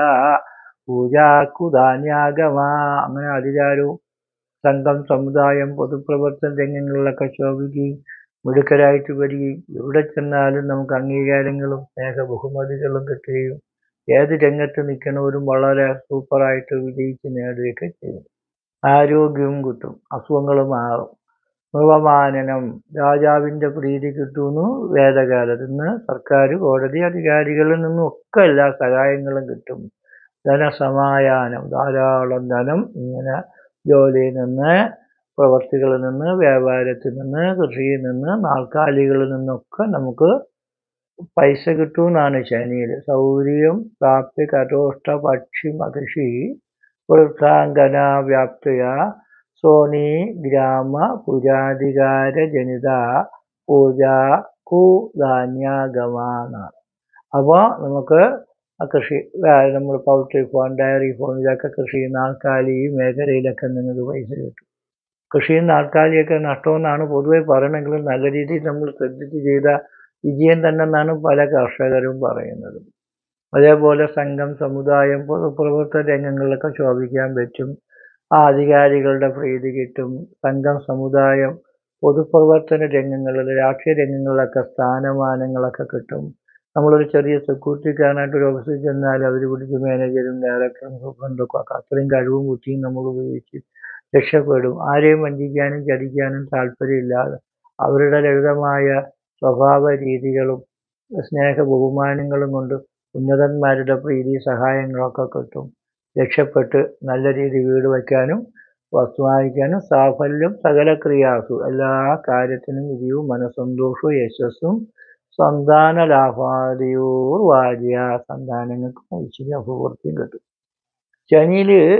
പൂജാക്കുധാന്യാഗമ അങ്ങനെ അധികാരവും സംഘം സമുദായം പൊതുപ്രവർത്തന രംഗങ്ങളിലൊക്കെ ശോഭിക്കുകയും മിടുക്കരായിട്ട് വരികയും എവിടെ ചെന്നാലും നമുക്ക് അംഗീകാരങ്ങളും സ്നേഹ ബഹുമതികളും കിട്ടുകയും ഏത് രംഗത്ത് നിൽക്കുന്നവരും വളരെ സൂപ്പറായിട്ട് വിജയിച്ച് നേടുകയൊക്കെ ചെയ്യും ആരോഗ്യവും കിട്ടും അസുഖങ്ങൾ മാറും നിർവമാനനം രാജാവിൻ്റെ പ്രീതി കിട്ടുന്നു വേദകാലത്ത് നിന്ന് സർക്കാർ കോടതി അധികാരികളിൽ നിന്നും ഒക്കെ എല്ലാ സഹായങ്ങളും കിട്ടും ധനസമായാനം ധാരാളം ധനം ഇങ്ങനെ ജോലിയിൽ നിന്ന് പ്രവർത്തികളിൽ നിന്ന് വ്യാപാരത്തിൽ നിന്ന് കൃഷിയിൽ നിന്ന് നാൽക്കാലികളിൽ നിന്നൊക്കെ നമുക്ക് പൈസ കിട്ടുമെന്നാണ് ശനിയിൽ സൗര്യം പ്രാപ്തി കരോഷ്ട പക്ഷി മകൃഷി വൃത്താങ്കന വ്യാപ്തയ സോണി ഗ്രാമ പുരാധികാര ജനിത പൂജ കുധാന്യാഗമ എന്നാണ് അപ്പോൾ നമുക്ക് കൃഷി നമ്മൾ പൗൾട്രി ഫോം ഡയറി ഫോം ഇതൊക്കെ കൃഷി നാൽക്കാലി ഈ മേഖലയിലൊക്കെ നിങ്ങൾക്ക് പൈസ കിട്ടും കൃഷിയും നാൽക്കാലിയൊക്കെ നഷ്ടമെന്നാണ് പൊതുവെ പറയണമെങ്കിലും നല്ല രീതിയിൽ നമ്മൾ ശ്രദ്ധിച്ച് ചെയ്ത വിജയം തന്നെ എന്നാണ് പല കർഷകരും പറയുന്നത് അതേപോലെ സംഘം സമുദായം പൊതുപ്രവർത്തന രംഗങ്ങളിലൊക്കെ ശോഭിക്കാൻ പറ്റും ആ അധികാരികളുടെ പ്രീതി കിട്ടും സംഘം സമുദായം പൊതുപ്രവർത്തന രംഗങ്ങളിൽ രാഷ്ട്രീയ രംഗങ്ങളിലൊക്കെ സ്ഥാനമാനങ്ങളൊക്കെ കിട്ടും നമ്മളൊരു ചെറിയ സെക്യൂരിറ്റിക്കാരനായിട്ട് ഒരു ഓഫീസിൽ ചെന്നാൽ അവർ പിടിച്ച് മാനേജറും ഡയറക്ടറും സൂപ്രണ്ടൊക്കെ അത്രയും കഴിവും ബുദ്ധിയും നമ്മൾ ഉപയോഗിച്ച് രക്ഷപ്പെടും ആരെയും വഞ്ചിക്കാനും ചതിക്കാനും താല്പര്യമില്ലാതെ അവരുടെ ലളിതമായ സ്വഭാവ രീതികളും സ്നേഹ ബഹുമാനങ്ങളും കൊണ്ട് ഉന്നതന്മാരുടെ പ്രീതി സഹായങ്ങളൊക്കെ കിട്ടും രക്ഷപ്പെട്ട് നല്ല രീതി വീട് വയ്ക്കാനും വസ്തു വാങ്ങിക്കാനും സാഫല്യം സകല ക്രിയാസു എല്ലാ കാര്യത്തിനും വിജയവും മനസ്സന്തോഷവും യശസ്സും സന്താന ലാഭാദിയോർ വാര്യ സന്താനങ്ങൾക്ക് ഐശ്വര്യ അഭിവൃദ്ധിയും കിട്ടും ശനിയിൽ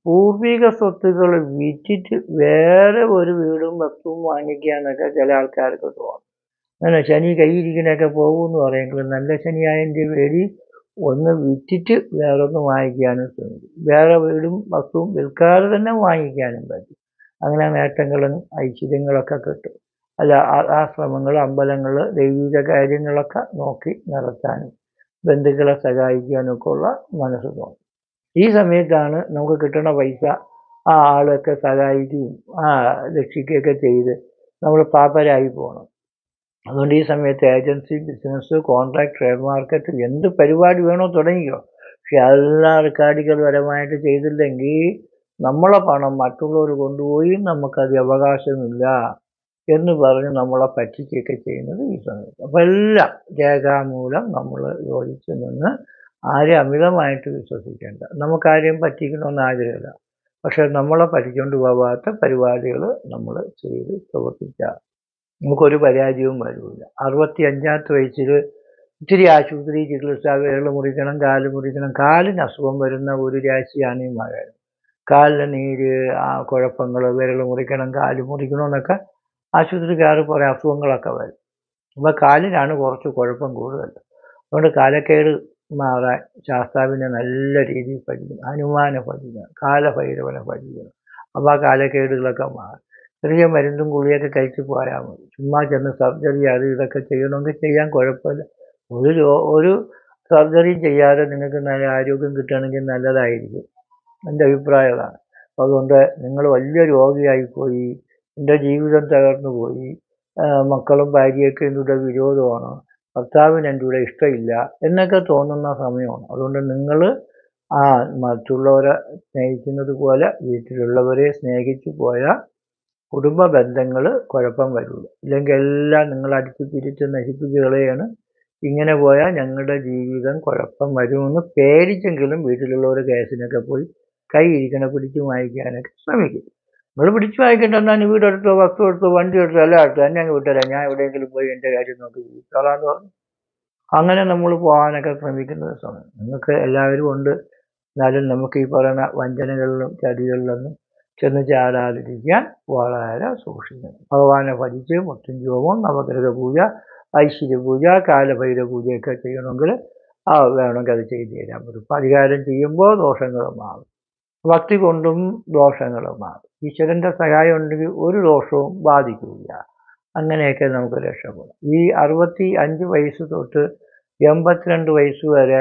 പൂർവിക സ്വത്തുക്കൾ വിറ്റിട്ട് വേറെ ഒരു വീടും വസ്തുവും വാങ്ങിക്കാന്നൊക്കെ ചില ആൾക്കാർക്ക് തോന്നും അങ്ങനെ ശനി കൈയിരിക്കണൊക്കെ പോകുമെന്ന് പറയുമെങ്കിലും നല്ല ശനിയായതിൻ്റെ പേര് ഒന്ന് വിറ്റിട്ട് വേറൊന്ന് വാങ്ങിക്കാനും ശ്രമിക്കും വേറെ വീടും വസ്തുവും വിൽക്കാതെ തന്നെ വാങ്ങിക്കാനും പറ്റും അങ്ങനെ നേട്ടങ്ങളും ഐശ്വര്യങ്ങളൊക്കെ കിട്ടും അല്ല ആ- ആശ്രമങ്ങൾ അമ്പലങ്ങൾ ദൈവിക കാര്യങ്ങളൊക്കെ നോക്കി നടത്താനും ബന്ധുക്കളെ സഹായിക്കാനും ഒക്കെ ഉള്ള മനസ്സ് തോന്നും ഈ സമയത്താണ് നമുക്ക് കിട്ടുന്ന പൈസ ആ ആളൊക്കെ സഹായിക്കുകയും ആ രക്ഷിക്കുകയൊക്കെ ചെയ്ത് നമ്മൾ പാപ്പരായി പോകണം അതുകൊണ്ട് ഈ സമയത്ത് agency business contract share market എന്ത് പരിപാടി വേണോ തുടങ്ങിക്കോ പക്ഷെ അതെല്ലാം റെക്കാർഡിക്കൽപരമായിട്ട് ചെയ്തില്ലെങ്കിൽ നമ്മളെ പണം മറ്റുള്ളവർ കൊണ്ടുപോയി നമുക്കത് അവകാശമില്ല എന്ന് പറഞ്ഞ് നമ്മളെ പറ്റിക്കുകയൊക്കെ ചെയ്യുന്നത് ഈ സമയത്ത് അപ്പം എല്ലാം രേഖാമൂലം നമ്മൾ യോജിച്ച് നിന്ന് ആരെയും അമിതമായിട്ട് വിശ്വസിക്കേണ്ട നമുക്കാരെയും പറ്റിക്കണമെന്ന് ആഗ്രഹമില്ല പക്ഷെ നമ്മളെ പറ്റിക്കൊണ്ട് പോകാത്ത പരിപാടികൾ നമ്മൾ ചെയ്ത് പ്രവർത്തിച്ചാൽ നമുക്കൊരു പരാജയവും വരില്ല അറുപത്തി അഞ്ചാമത്തെ വയസ്സിൽ ഇത്തിരി ആശുപത്രി ചികിത്സ വിരൽ മുറിക്കണം കാല് മുറിക്കണം കാലിന് അസുഖം വരുന്ന ഒരു രാശിയാണ് ഈ മഴ കാലിന് നീര് ആ കുഴപ്പങ്ങൾ വിരൽ മുറിക്കണം കാല് മുറിക്കണം എന്നൊക്കെ ആശുപത്രിക്കാർ കുറേ അസുഖങ്ങളൊക്കെ വരും അപ്പോൾ കാലിനാണ് കുറച്ച് കുഴപ്പം കൂടുതൽ അതുകൊണ്ട് കാലക്കേട് മാറാൻ ശാസ്താവിനെ നല്ല രീതിയിൽ പഠിക്കണം ഹനുമാനെ പഠിക്കണം കാലഭൈരവനെ പഠിക്കണം അപ്പോൾ ആ കാലക്കേടുകളൊക്കെ മാറും ചെറിയ മരുന്നും ഗുളിയൊക്കെ കഴിച്ച് പോയാൽ മതി ചുമ്മാ ചെന്ന് സർജറി അത് ഇതൊക്കെ ചെയ്യണമെങ്കിൽ ചെയ്യാൻ കുഴപ്പമില്ല ഒരു രോ ഒരു സർജറിയും ചെയ്യാതെ നിങ്ങൾക്ക് നല്ല ആരോഗ്യം കിട്ടുകയാണെങ്കിൽ നല്ലതായിരിക്കും എൻ്റെ അഭിപ്രായം അതാണ് അപ്പോൾ അതുകൊണ്ട് നിങ്ങൾ വലിയ രോഗിയായിപ്പോയി എൻ്റെ ജീവിതം തകർന്നു പോയി ആ, മക്കളും ഭാര്യയൊക്കെ എൻ്റെ കൂടെ വിരോധമാണ് ഭർത്താവിന് എൻ്റെ കൂടെ ഇഷ്ടമില്ല എന്നൊക്കെ തോന്നുന്ന സമയമാണ് അതുകൊണ്ട് നിങ്ങൾ ആ മറ്റുള്ളവരെ സ്നേഹിക്കുന്നത് പോലെ വീട്ടിലുള്ളവരെ സ്നേഹിച്ചു പോയാൽ കുടുംബ ബന്ധങ്ങൾ കുഴപ്പം വരില്ല ഇല്ലെങ്കിൽ എല്ലാം നിങ്ങൾ അടിച്ചു പിരിച്ച് നശിപ്പിച്ച് കളയാണ് ഇങ്ങനെ പോയാൽ ഞങ്ങളുടെ ജീവിതം കുഴപ്പം വരുമെന്ന് പേടിച്ചെങ്കിലും വീട്ടിലുള്ളവർ കേസിനൊക്കെ പോയി കൈ ഇരിക്കണ പിടിച്ച് വാങ്ങിക്കാനൊക്കെ ശ്രമിക്കും നിങ്ങൾ പിടിച്ച് വാങ്ങിക്കണ്ട എന്നാൽ നീ വീടെടുത്തോ വസ്തു എടുത്തോ വണ്ടി എടുത്തോ എല്ലാം എടുത്തോ എന്നെ അങ്ങ് വിട്ടുതരാം ഞാൻ എവിടെയെങ്കിലും പോയി എൻ്റെ കാര്യം നോക്കി ജീവിച്ചോളാന്ന് പറഞ്ഞു അങ്ങനെ നമ്മൾ പോകാനൊക്കെ ശ്രമിക്കുന്ന സമയം നിങ്ങൾക്ക് എല്ലാവരും ഉണ്ട് എന്നാലും നമുക്ക് ഈ പറയുന്ന വഞ്ചനകളിലും ചതികളിലൊന്നും ചെന്ന് ചാടാതിരിക്കാൻ വളരെ സൂക്ഷിക്കണം ഭഗവാനെ ഭജിച്ച് മൃത്യുഞ്ജോമം നവഗ്രഹ പൂജ ഐശ്വര്യ പൂജ കാലഭൈരവ പൂജയൊക്കെ ചെയ്യണമെങ്കിൽ ആ വേണമെങ്കിൽ അത് ചെയ്തു തരാൻ പറ്റും പരിഹാരം ചെയ്യുമ്പോൾ ദോഷങ്ങൾ മാറും ഭക്തി കൊണ്ടും ദോഷങ്ങൾ മാറും ഈശ്വരൻ്റെ സഹായം ഉണ്ടെങ്കിൽ ഒരു ദോഷവും ബാധിക്കില്ല അങ്ങനെയൊക്കെ നമുക്ക് രക്ഷപ്പെടാം ഈ അറുപത്തി അഞ്ച് വയസ്സ് തൊട്ട് എൺപത്തിരണ്ട് വയസ്സ് വരെ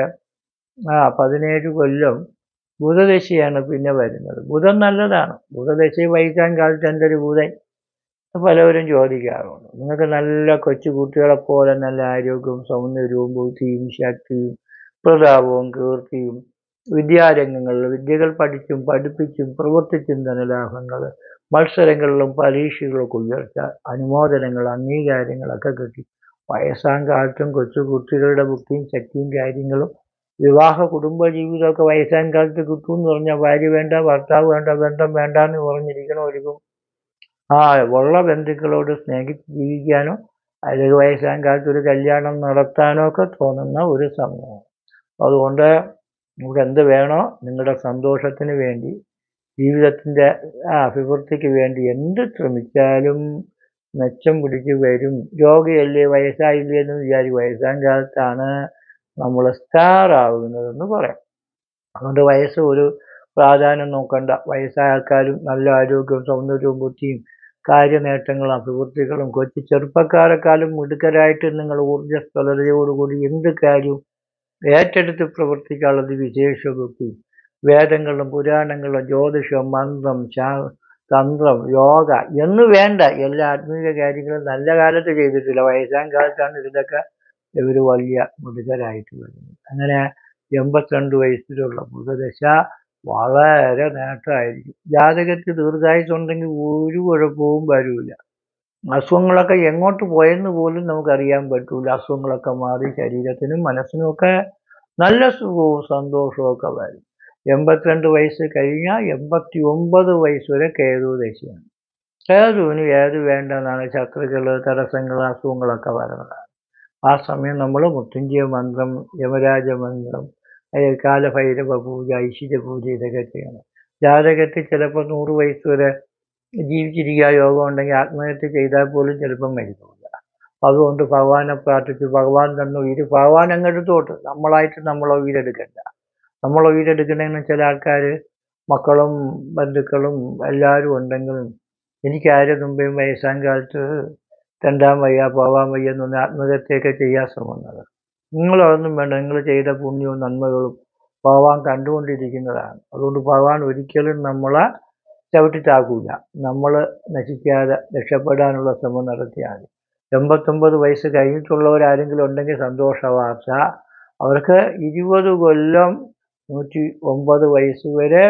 ആ പതിനേഴ് കൊല്ലം ബുധദശയാണ് പിന്നെ വരുന്നത് ബുധൻ നല്ലതാണ് ബുധദശ വഹിക്കാൻ കാലത്ത് എൻ്റെ ഒരു ബുധൻ പലവരും ചോദിക്കാറുണ്ട് നിങ്ങൾക്ക് നല്ല കൊച്ചു കുട്ടികളെ പോലെ നല്ല ആരോഗ്യവും സൗന്ദര്യവും ബുദ്ധിയും ശക്തിയും പ്രതാപവും കീർത്തിയും വിദ്യാരംഗങ്ങളിൽ വിദ്യകൾ പഠിച്ചും പഠിപ്പിച്ചും പ്രവർത്തിച്ചും ധനലാഭങ്ങൾ മത്സരങ്ങളിലും പരീക്ഷകളൊക്കെ ഉയർച്ച അനുമോദനങ്ങൾ അംഗീകാരങ്ങളൊക്കെ കിട്ടി വയസ്സാം കാലത്തും കൊച്ചു കുട്ടികളുടെ ബുദ്ധിയും ശക്തിയും കാര്യങ്ങളും വിവാഹ കുടുംബ ജീവിതമൊക്കെ വയസ്സാം കാലത്ത് കിട്ടുമെന്ന് പറഞ്ഞാൽ ഭാര്യ വേണ്ട ഭർത്താവ് വേണ്ട ബന്ധം വേണ്ട എന്ന് പറഞ്ഞിരിക്കണവർക്കും ആ ഉള്ള ബന്ധുക്കളോട് സ്നേഹിച്ച് ജീവിക്കാനോ അല്ലെങ്കിൽ വയസ്സാം കാലത്ത് ഒരു കല്യാണം നടത്താനോ ഒക്കെ തോന്നുന്ന ഒരു സമയമാണ് അതുകൊണ്ട് നമുക്ക് എന്ത് വേണോ നിങ്ങളുടെ സന്തോഷത്തിന് വേണ്ടി ജീവിതത്തിൻ്റെ ആ അഭിവൃദ്ധിക്ക് വേണ്ടി എന്ത് ശ്രമിച്ചാലും മെച്ചം പിടിച്ച് വരും രോഗിയല്ലേ വയസ്സായില്ലേ എന്ന് വിചാരിക്കും വയസ്സാം കാലത്താണ് നമ്മൾ സ്റ്റാർ ആകുന്നതെന്ന് പറയാം അതുകൊണ്ട് വയസ്സ് ഒരു പ്രാധാന്യം നോക്കണ്ട വയസ്സായ ആൾക്കാരും നല്ല ആരോഗ്യവും സൗന്ദര്യവും ബുദ്ധിയും കാര്യനേട്ടങ്ങളും അഭിവൃദ്ധികളും കൊച്ചു ചെറുപ്പക്കാരെക്കാളും മിടുക്കരായിട്ട് നിങ്ങൾ ഊർജ്ജസ്വലതയോടുകൂടി എന്ത് കാര്യവും ഏറ്റെടുത്ത് പ്രവർത്തിക്കാനുള്ളത് വിശേഷ ബുദ്ധി വേദങ്ങളും പുരാണങ്ങളും ജ്യോതിഷം മന്ത്രം ശാ തന്ത്രം യോഗ എന്ന് വേണ്ട എല്ലാ ആത്മീയ കാര്യങ്ങളും നല്ല കാലത്ത് ചെയ്തിട്ടില്ല വയസ്സാം കാലത്താണ് ഇതിലൊക്കെ ഇവർ വലിയ മിടുക്കരായിട്ട് വരുന്നത് അങ്ങനെ എൺപത്തിരണ്ട് വയസ്സിലുള്ള ബുധദശ വളരെ നേട്ടമായിരിക്കും ജാതകത്തിൽ ദീർഘായുസുണ്ടെങ്കിൽ ഒരു കുഴപ്പവും വരില്ല അസുഖങ്ങളൊക്കെ എങ്ങോട്ട് പോയെന്ന് പോലും നമുക്കറിയാൻ പറ്റൂല അസുഖങ്ങളൊക്കെ മാറി ശരീരത്തിനും മനസ്സിനും ഒക്കെ നല്ല സുഖവും സന്തോഷവും ഒക്കെ വരും എൺപത്തിരണ്ട് വയസ്സ് കഴിഞ്ഞാൽ എൺപത്തി ഒമ്പത് വയസ്സ് വരെ കേതു ദശയാണ് കേതുവിന് ഏത് വേണ്ടെന്നാണ് ശത്രുക്കൾ തടസ്സങ്ങൾ അസുഖങ്ങളൊക്കെ വരുന്നതാണ് ആ സമയം നമ്മൾ മൃത്യുഞ്ജയ മന്ത്രം യമരാജ മന്ത്രം കാലഭൈരവ പൂജ ഐശ്വര്യ പൂജ ഇതൊക്കെ ചെയ്യണം ജാതകത്തിൽ ചിലപ്പോൾ നൂറ് വയസ്സ് വരെ ജീവിച്ചിരിക്കുക യോഗം ഉണ്ടെങ്കിൽ ആത്മഹത്യ ചെയ്താൽ പോലും ചിലപ്പം മരിക്കില്ല അതുകൊണ്ട് ഭഗവാനെ പ്രാർത്ഥിച്ചു ഭഗവാൻ തന്ന ഉയിര് ഭഗവാൻ അങ്ങെടുത്തോട്ട് നമ്മളായിട്ട് നമ്മൾ ഉയരെടുക്കണ്ട നമ്മൾ ഉയരെടുക്കണമെന്ന് ചില ആൾക്കാർ മക്കളും ബന്ധുക്കളും എല്ലാവരും ഉണ്ടെങ്കിലും എനിക്ക് ആരും മുമ്പേയും വയസ്സാം കാലത്ത് തെണ്ടാൻ വയ്യ പോവാൻ വയ്യ എന്ന് പറഞ്ഞ് ആത്മഹത്യയൊക്കെ ചെയ്യാൻ ശ്രമം നിങ്ങളതൊന്നും വേണ്ട നിങ്ങൾ ചെയ്ത പുണ്യവും നന്മകളും ഭഗവാൻ കണ്ടുകൊണ്ടിരിക്കുന്നതാണ് അതുകൊണ്ട് ഭഗവാൻ ഒരിക്കലും നമ്മളെ ചവിട്ടിത്താക്കൂല നമ്മൾ നശിക്കാതെ രക്ഷപ്പെടാനുള്ള ശ്രമം നടത്തിയാൽ മതി എൺപത്തൊമ്പത് വയസ്സ് കഴിഞ്ഞിട്ടുള്ളവരാരെങ്കിലും ഉണ്ടെങ്കിൽ സന്തോഷ വാർത്ത അവർക്ക് ഇരുപത് കൊല്ലം നൂറ്റി ഒമ്പത് വയസ്സ് വരെ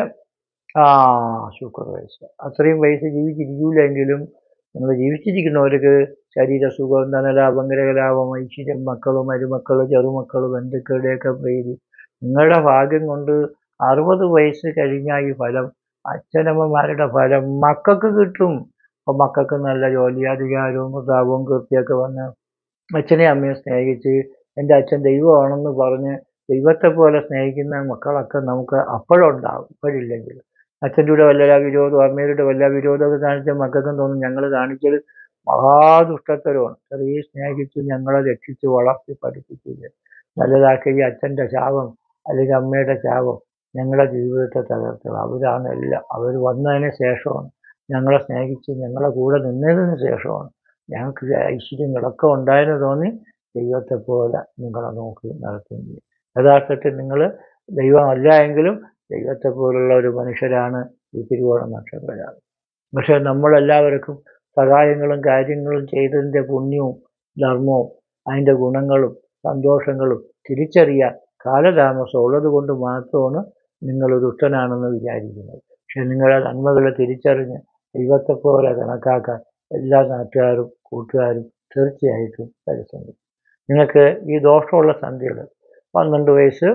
ആ ശുക്ര വയസ്സ് അത്രയും വയസ്സ് ജീവിച്ചിരിക്കില്ലെങ്കിലും നിങ്ങൾ ജീവിച്ചിരിക്കുന്നവർക്ക് ശരീരസുഖം ധനലാഭം ഗ്രഹലാഭം ഐശ്വര്യം മക്കൾ മരുമക്കൾ ചെറുമക്കൾ ബന്ധുക്കളുടെയൊക്കെ പ്രീതി നിങ്ങളുടെ ഭാഗ്യം കൊണ്ട് അറുപത് വയസ്സ് കഴിഞ്ഞാൽ ഈ ഫലം അച്ഛനമ്മമാരുടെ ഫലം മക്കൾക്ക് കിട്ടും അപ്പോൾ മക്കൾക്ക് നല്ല ജോലി അധികാരവും പ്രതാപവും കീർത്തിയൊക്കെ വന്ന് അച്ഛനെ അമ്മയെ സ്നേഹിച്ച് എൻ്റെ അച്ഛൻ ദൈവമാണെന്ന് പറഞ്ഞ് ദൈവത്തെ പോലെ സ്നേഹിക്കുന്ന മക്കളൊക്കെ നമുക്ക് അപ്പോഴുണ്ടാവും ഇപ്പോഴില്ലെങ്കിൽ അച്ഛൻ്റെ കൂടെ വല്ല വിരോധവും അമ്മയുടെ വല്ല വിരോധമൊക്കെ കാണിച്ച മക്കൾക്കും തോന്നും ഞങ്ങൾ കാണിച്ചത് മഹാദുഷ്ടത്തരമാണ് ചെറിയ സ്നേഹിച്ച് ഞങ്ങളെ രക്ഷിച്ച് വളർത്തി പഠിപ്പിച്ചില്ല നല്ലതാക്കി ഈ അച്ഛൻ്റെ ശാപം അല്ലെങ്കിൽ അമ്മയുടെ ശാപം ഞങ്ങളുടെ ജീവിതത്തെ തകർത്തത് അവരാണ് എല്ലാം അവർ വന്നതിന് ശേഷമാണ് ഞങ്ങളെ സ്നേഹിച്ച് ഞങ്ങളെ കൂടെ നിന്നതിന് ശേഷമാണ് ഞങ്ങൾക്ക് ഐശ്വര്യങ്ങളൊക്കെ ഉണ്ടായെന്ന് തോന്നി ദൈവത്തെ പോലെ നിങ്ങളെ നോക്കി നടത്തുന്നത് യഥാർത്ഥത്തിൽ നിങ്ങൾ ദൈവമല്ല എങ്കിലും ദൈവത്തെ പോലുള്ള ഒരു മനുഷ്യരാണ് ഈ തിരുവോണ നക്ഷത്രരാണ് പക്ഷെ നമ്മളെല്ലാവർക്കും സഹായങ്ങളും കാര്യങ്ങളും ചെയ്തതിൻ്റെ പുണ്യവും ധർമ്മവും അതിൻ്റെ ഗുണങ്ങളും സന്തോഷങ്ങളും തിരിച്ചറിയാൻ കാലതാമസം ഉള്ളത് കൊണ്ട് മാത്രമാണ് നിങ്ങൾ ദുഷ്ടനാണെന്ന് വിചാരിക്കുന്നത് പക്ഷെ നിങ്ങളുടെ നന്മകളെ തിരിച്ചറിഞ്ഞ് ദൈവത്തെ പോലെ കണക്കാക്കാൻ എല്ലാ നാട്ടുകാരും കൂട്ടുകാരും തീർച്ചയായിട്ടും പരിശ്രമിക്കും നിങ്ങൾക്ക് ഈ ദോഷമുള്ള സന്ധ്യകൾ പന്ത്രണ്ട് വയസ്സ്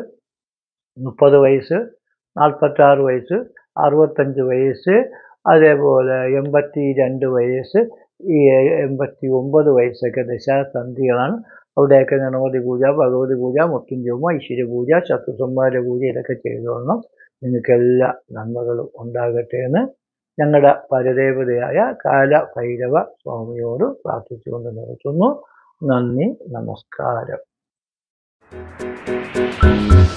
മുപ്പത് വയസ്സ് നാൽപ്പത്താറ് വയസ്സ് അറുപത്തഞ്ച് വയസ്സ് അതേപോലെ എൺപത്തി രണ്ട് വയസ്സ് ഈ എൺപത്തി ഒമ്പത് വയസ്സൊക്കെ ദശാസന്ധികളാണ് അവിടെയൊക്കെ ഗണപതി പൂജ ഭഗവതി പൂജ മുത്തുംജോമ ഐശ്വര്യ പൂജ ശത്രുസംഹാര പൂജ ഇതൊക്കെ ചെയ്തോളണം നിങ്ങൾക്ക് എല്ലാ നന്മകളും ഉണ്ടാകട്ടെ എന്ന് ഞങ്ങളുടെ പരദേവതയായ കാലഭൈരവ സ്വാമിയോട് പ്രാർത്ഥിച്ചുകൊണ്ട് നിർത്തുന്നു നന്ദി നമസ്കാരം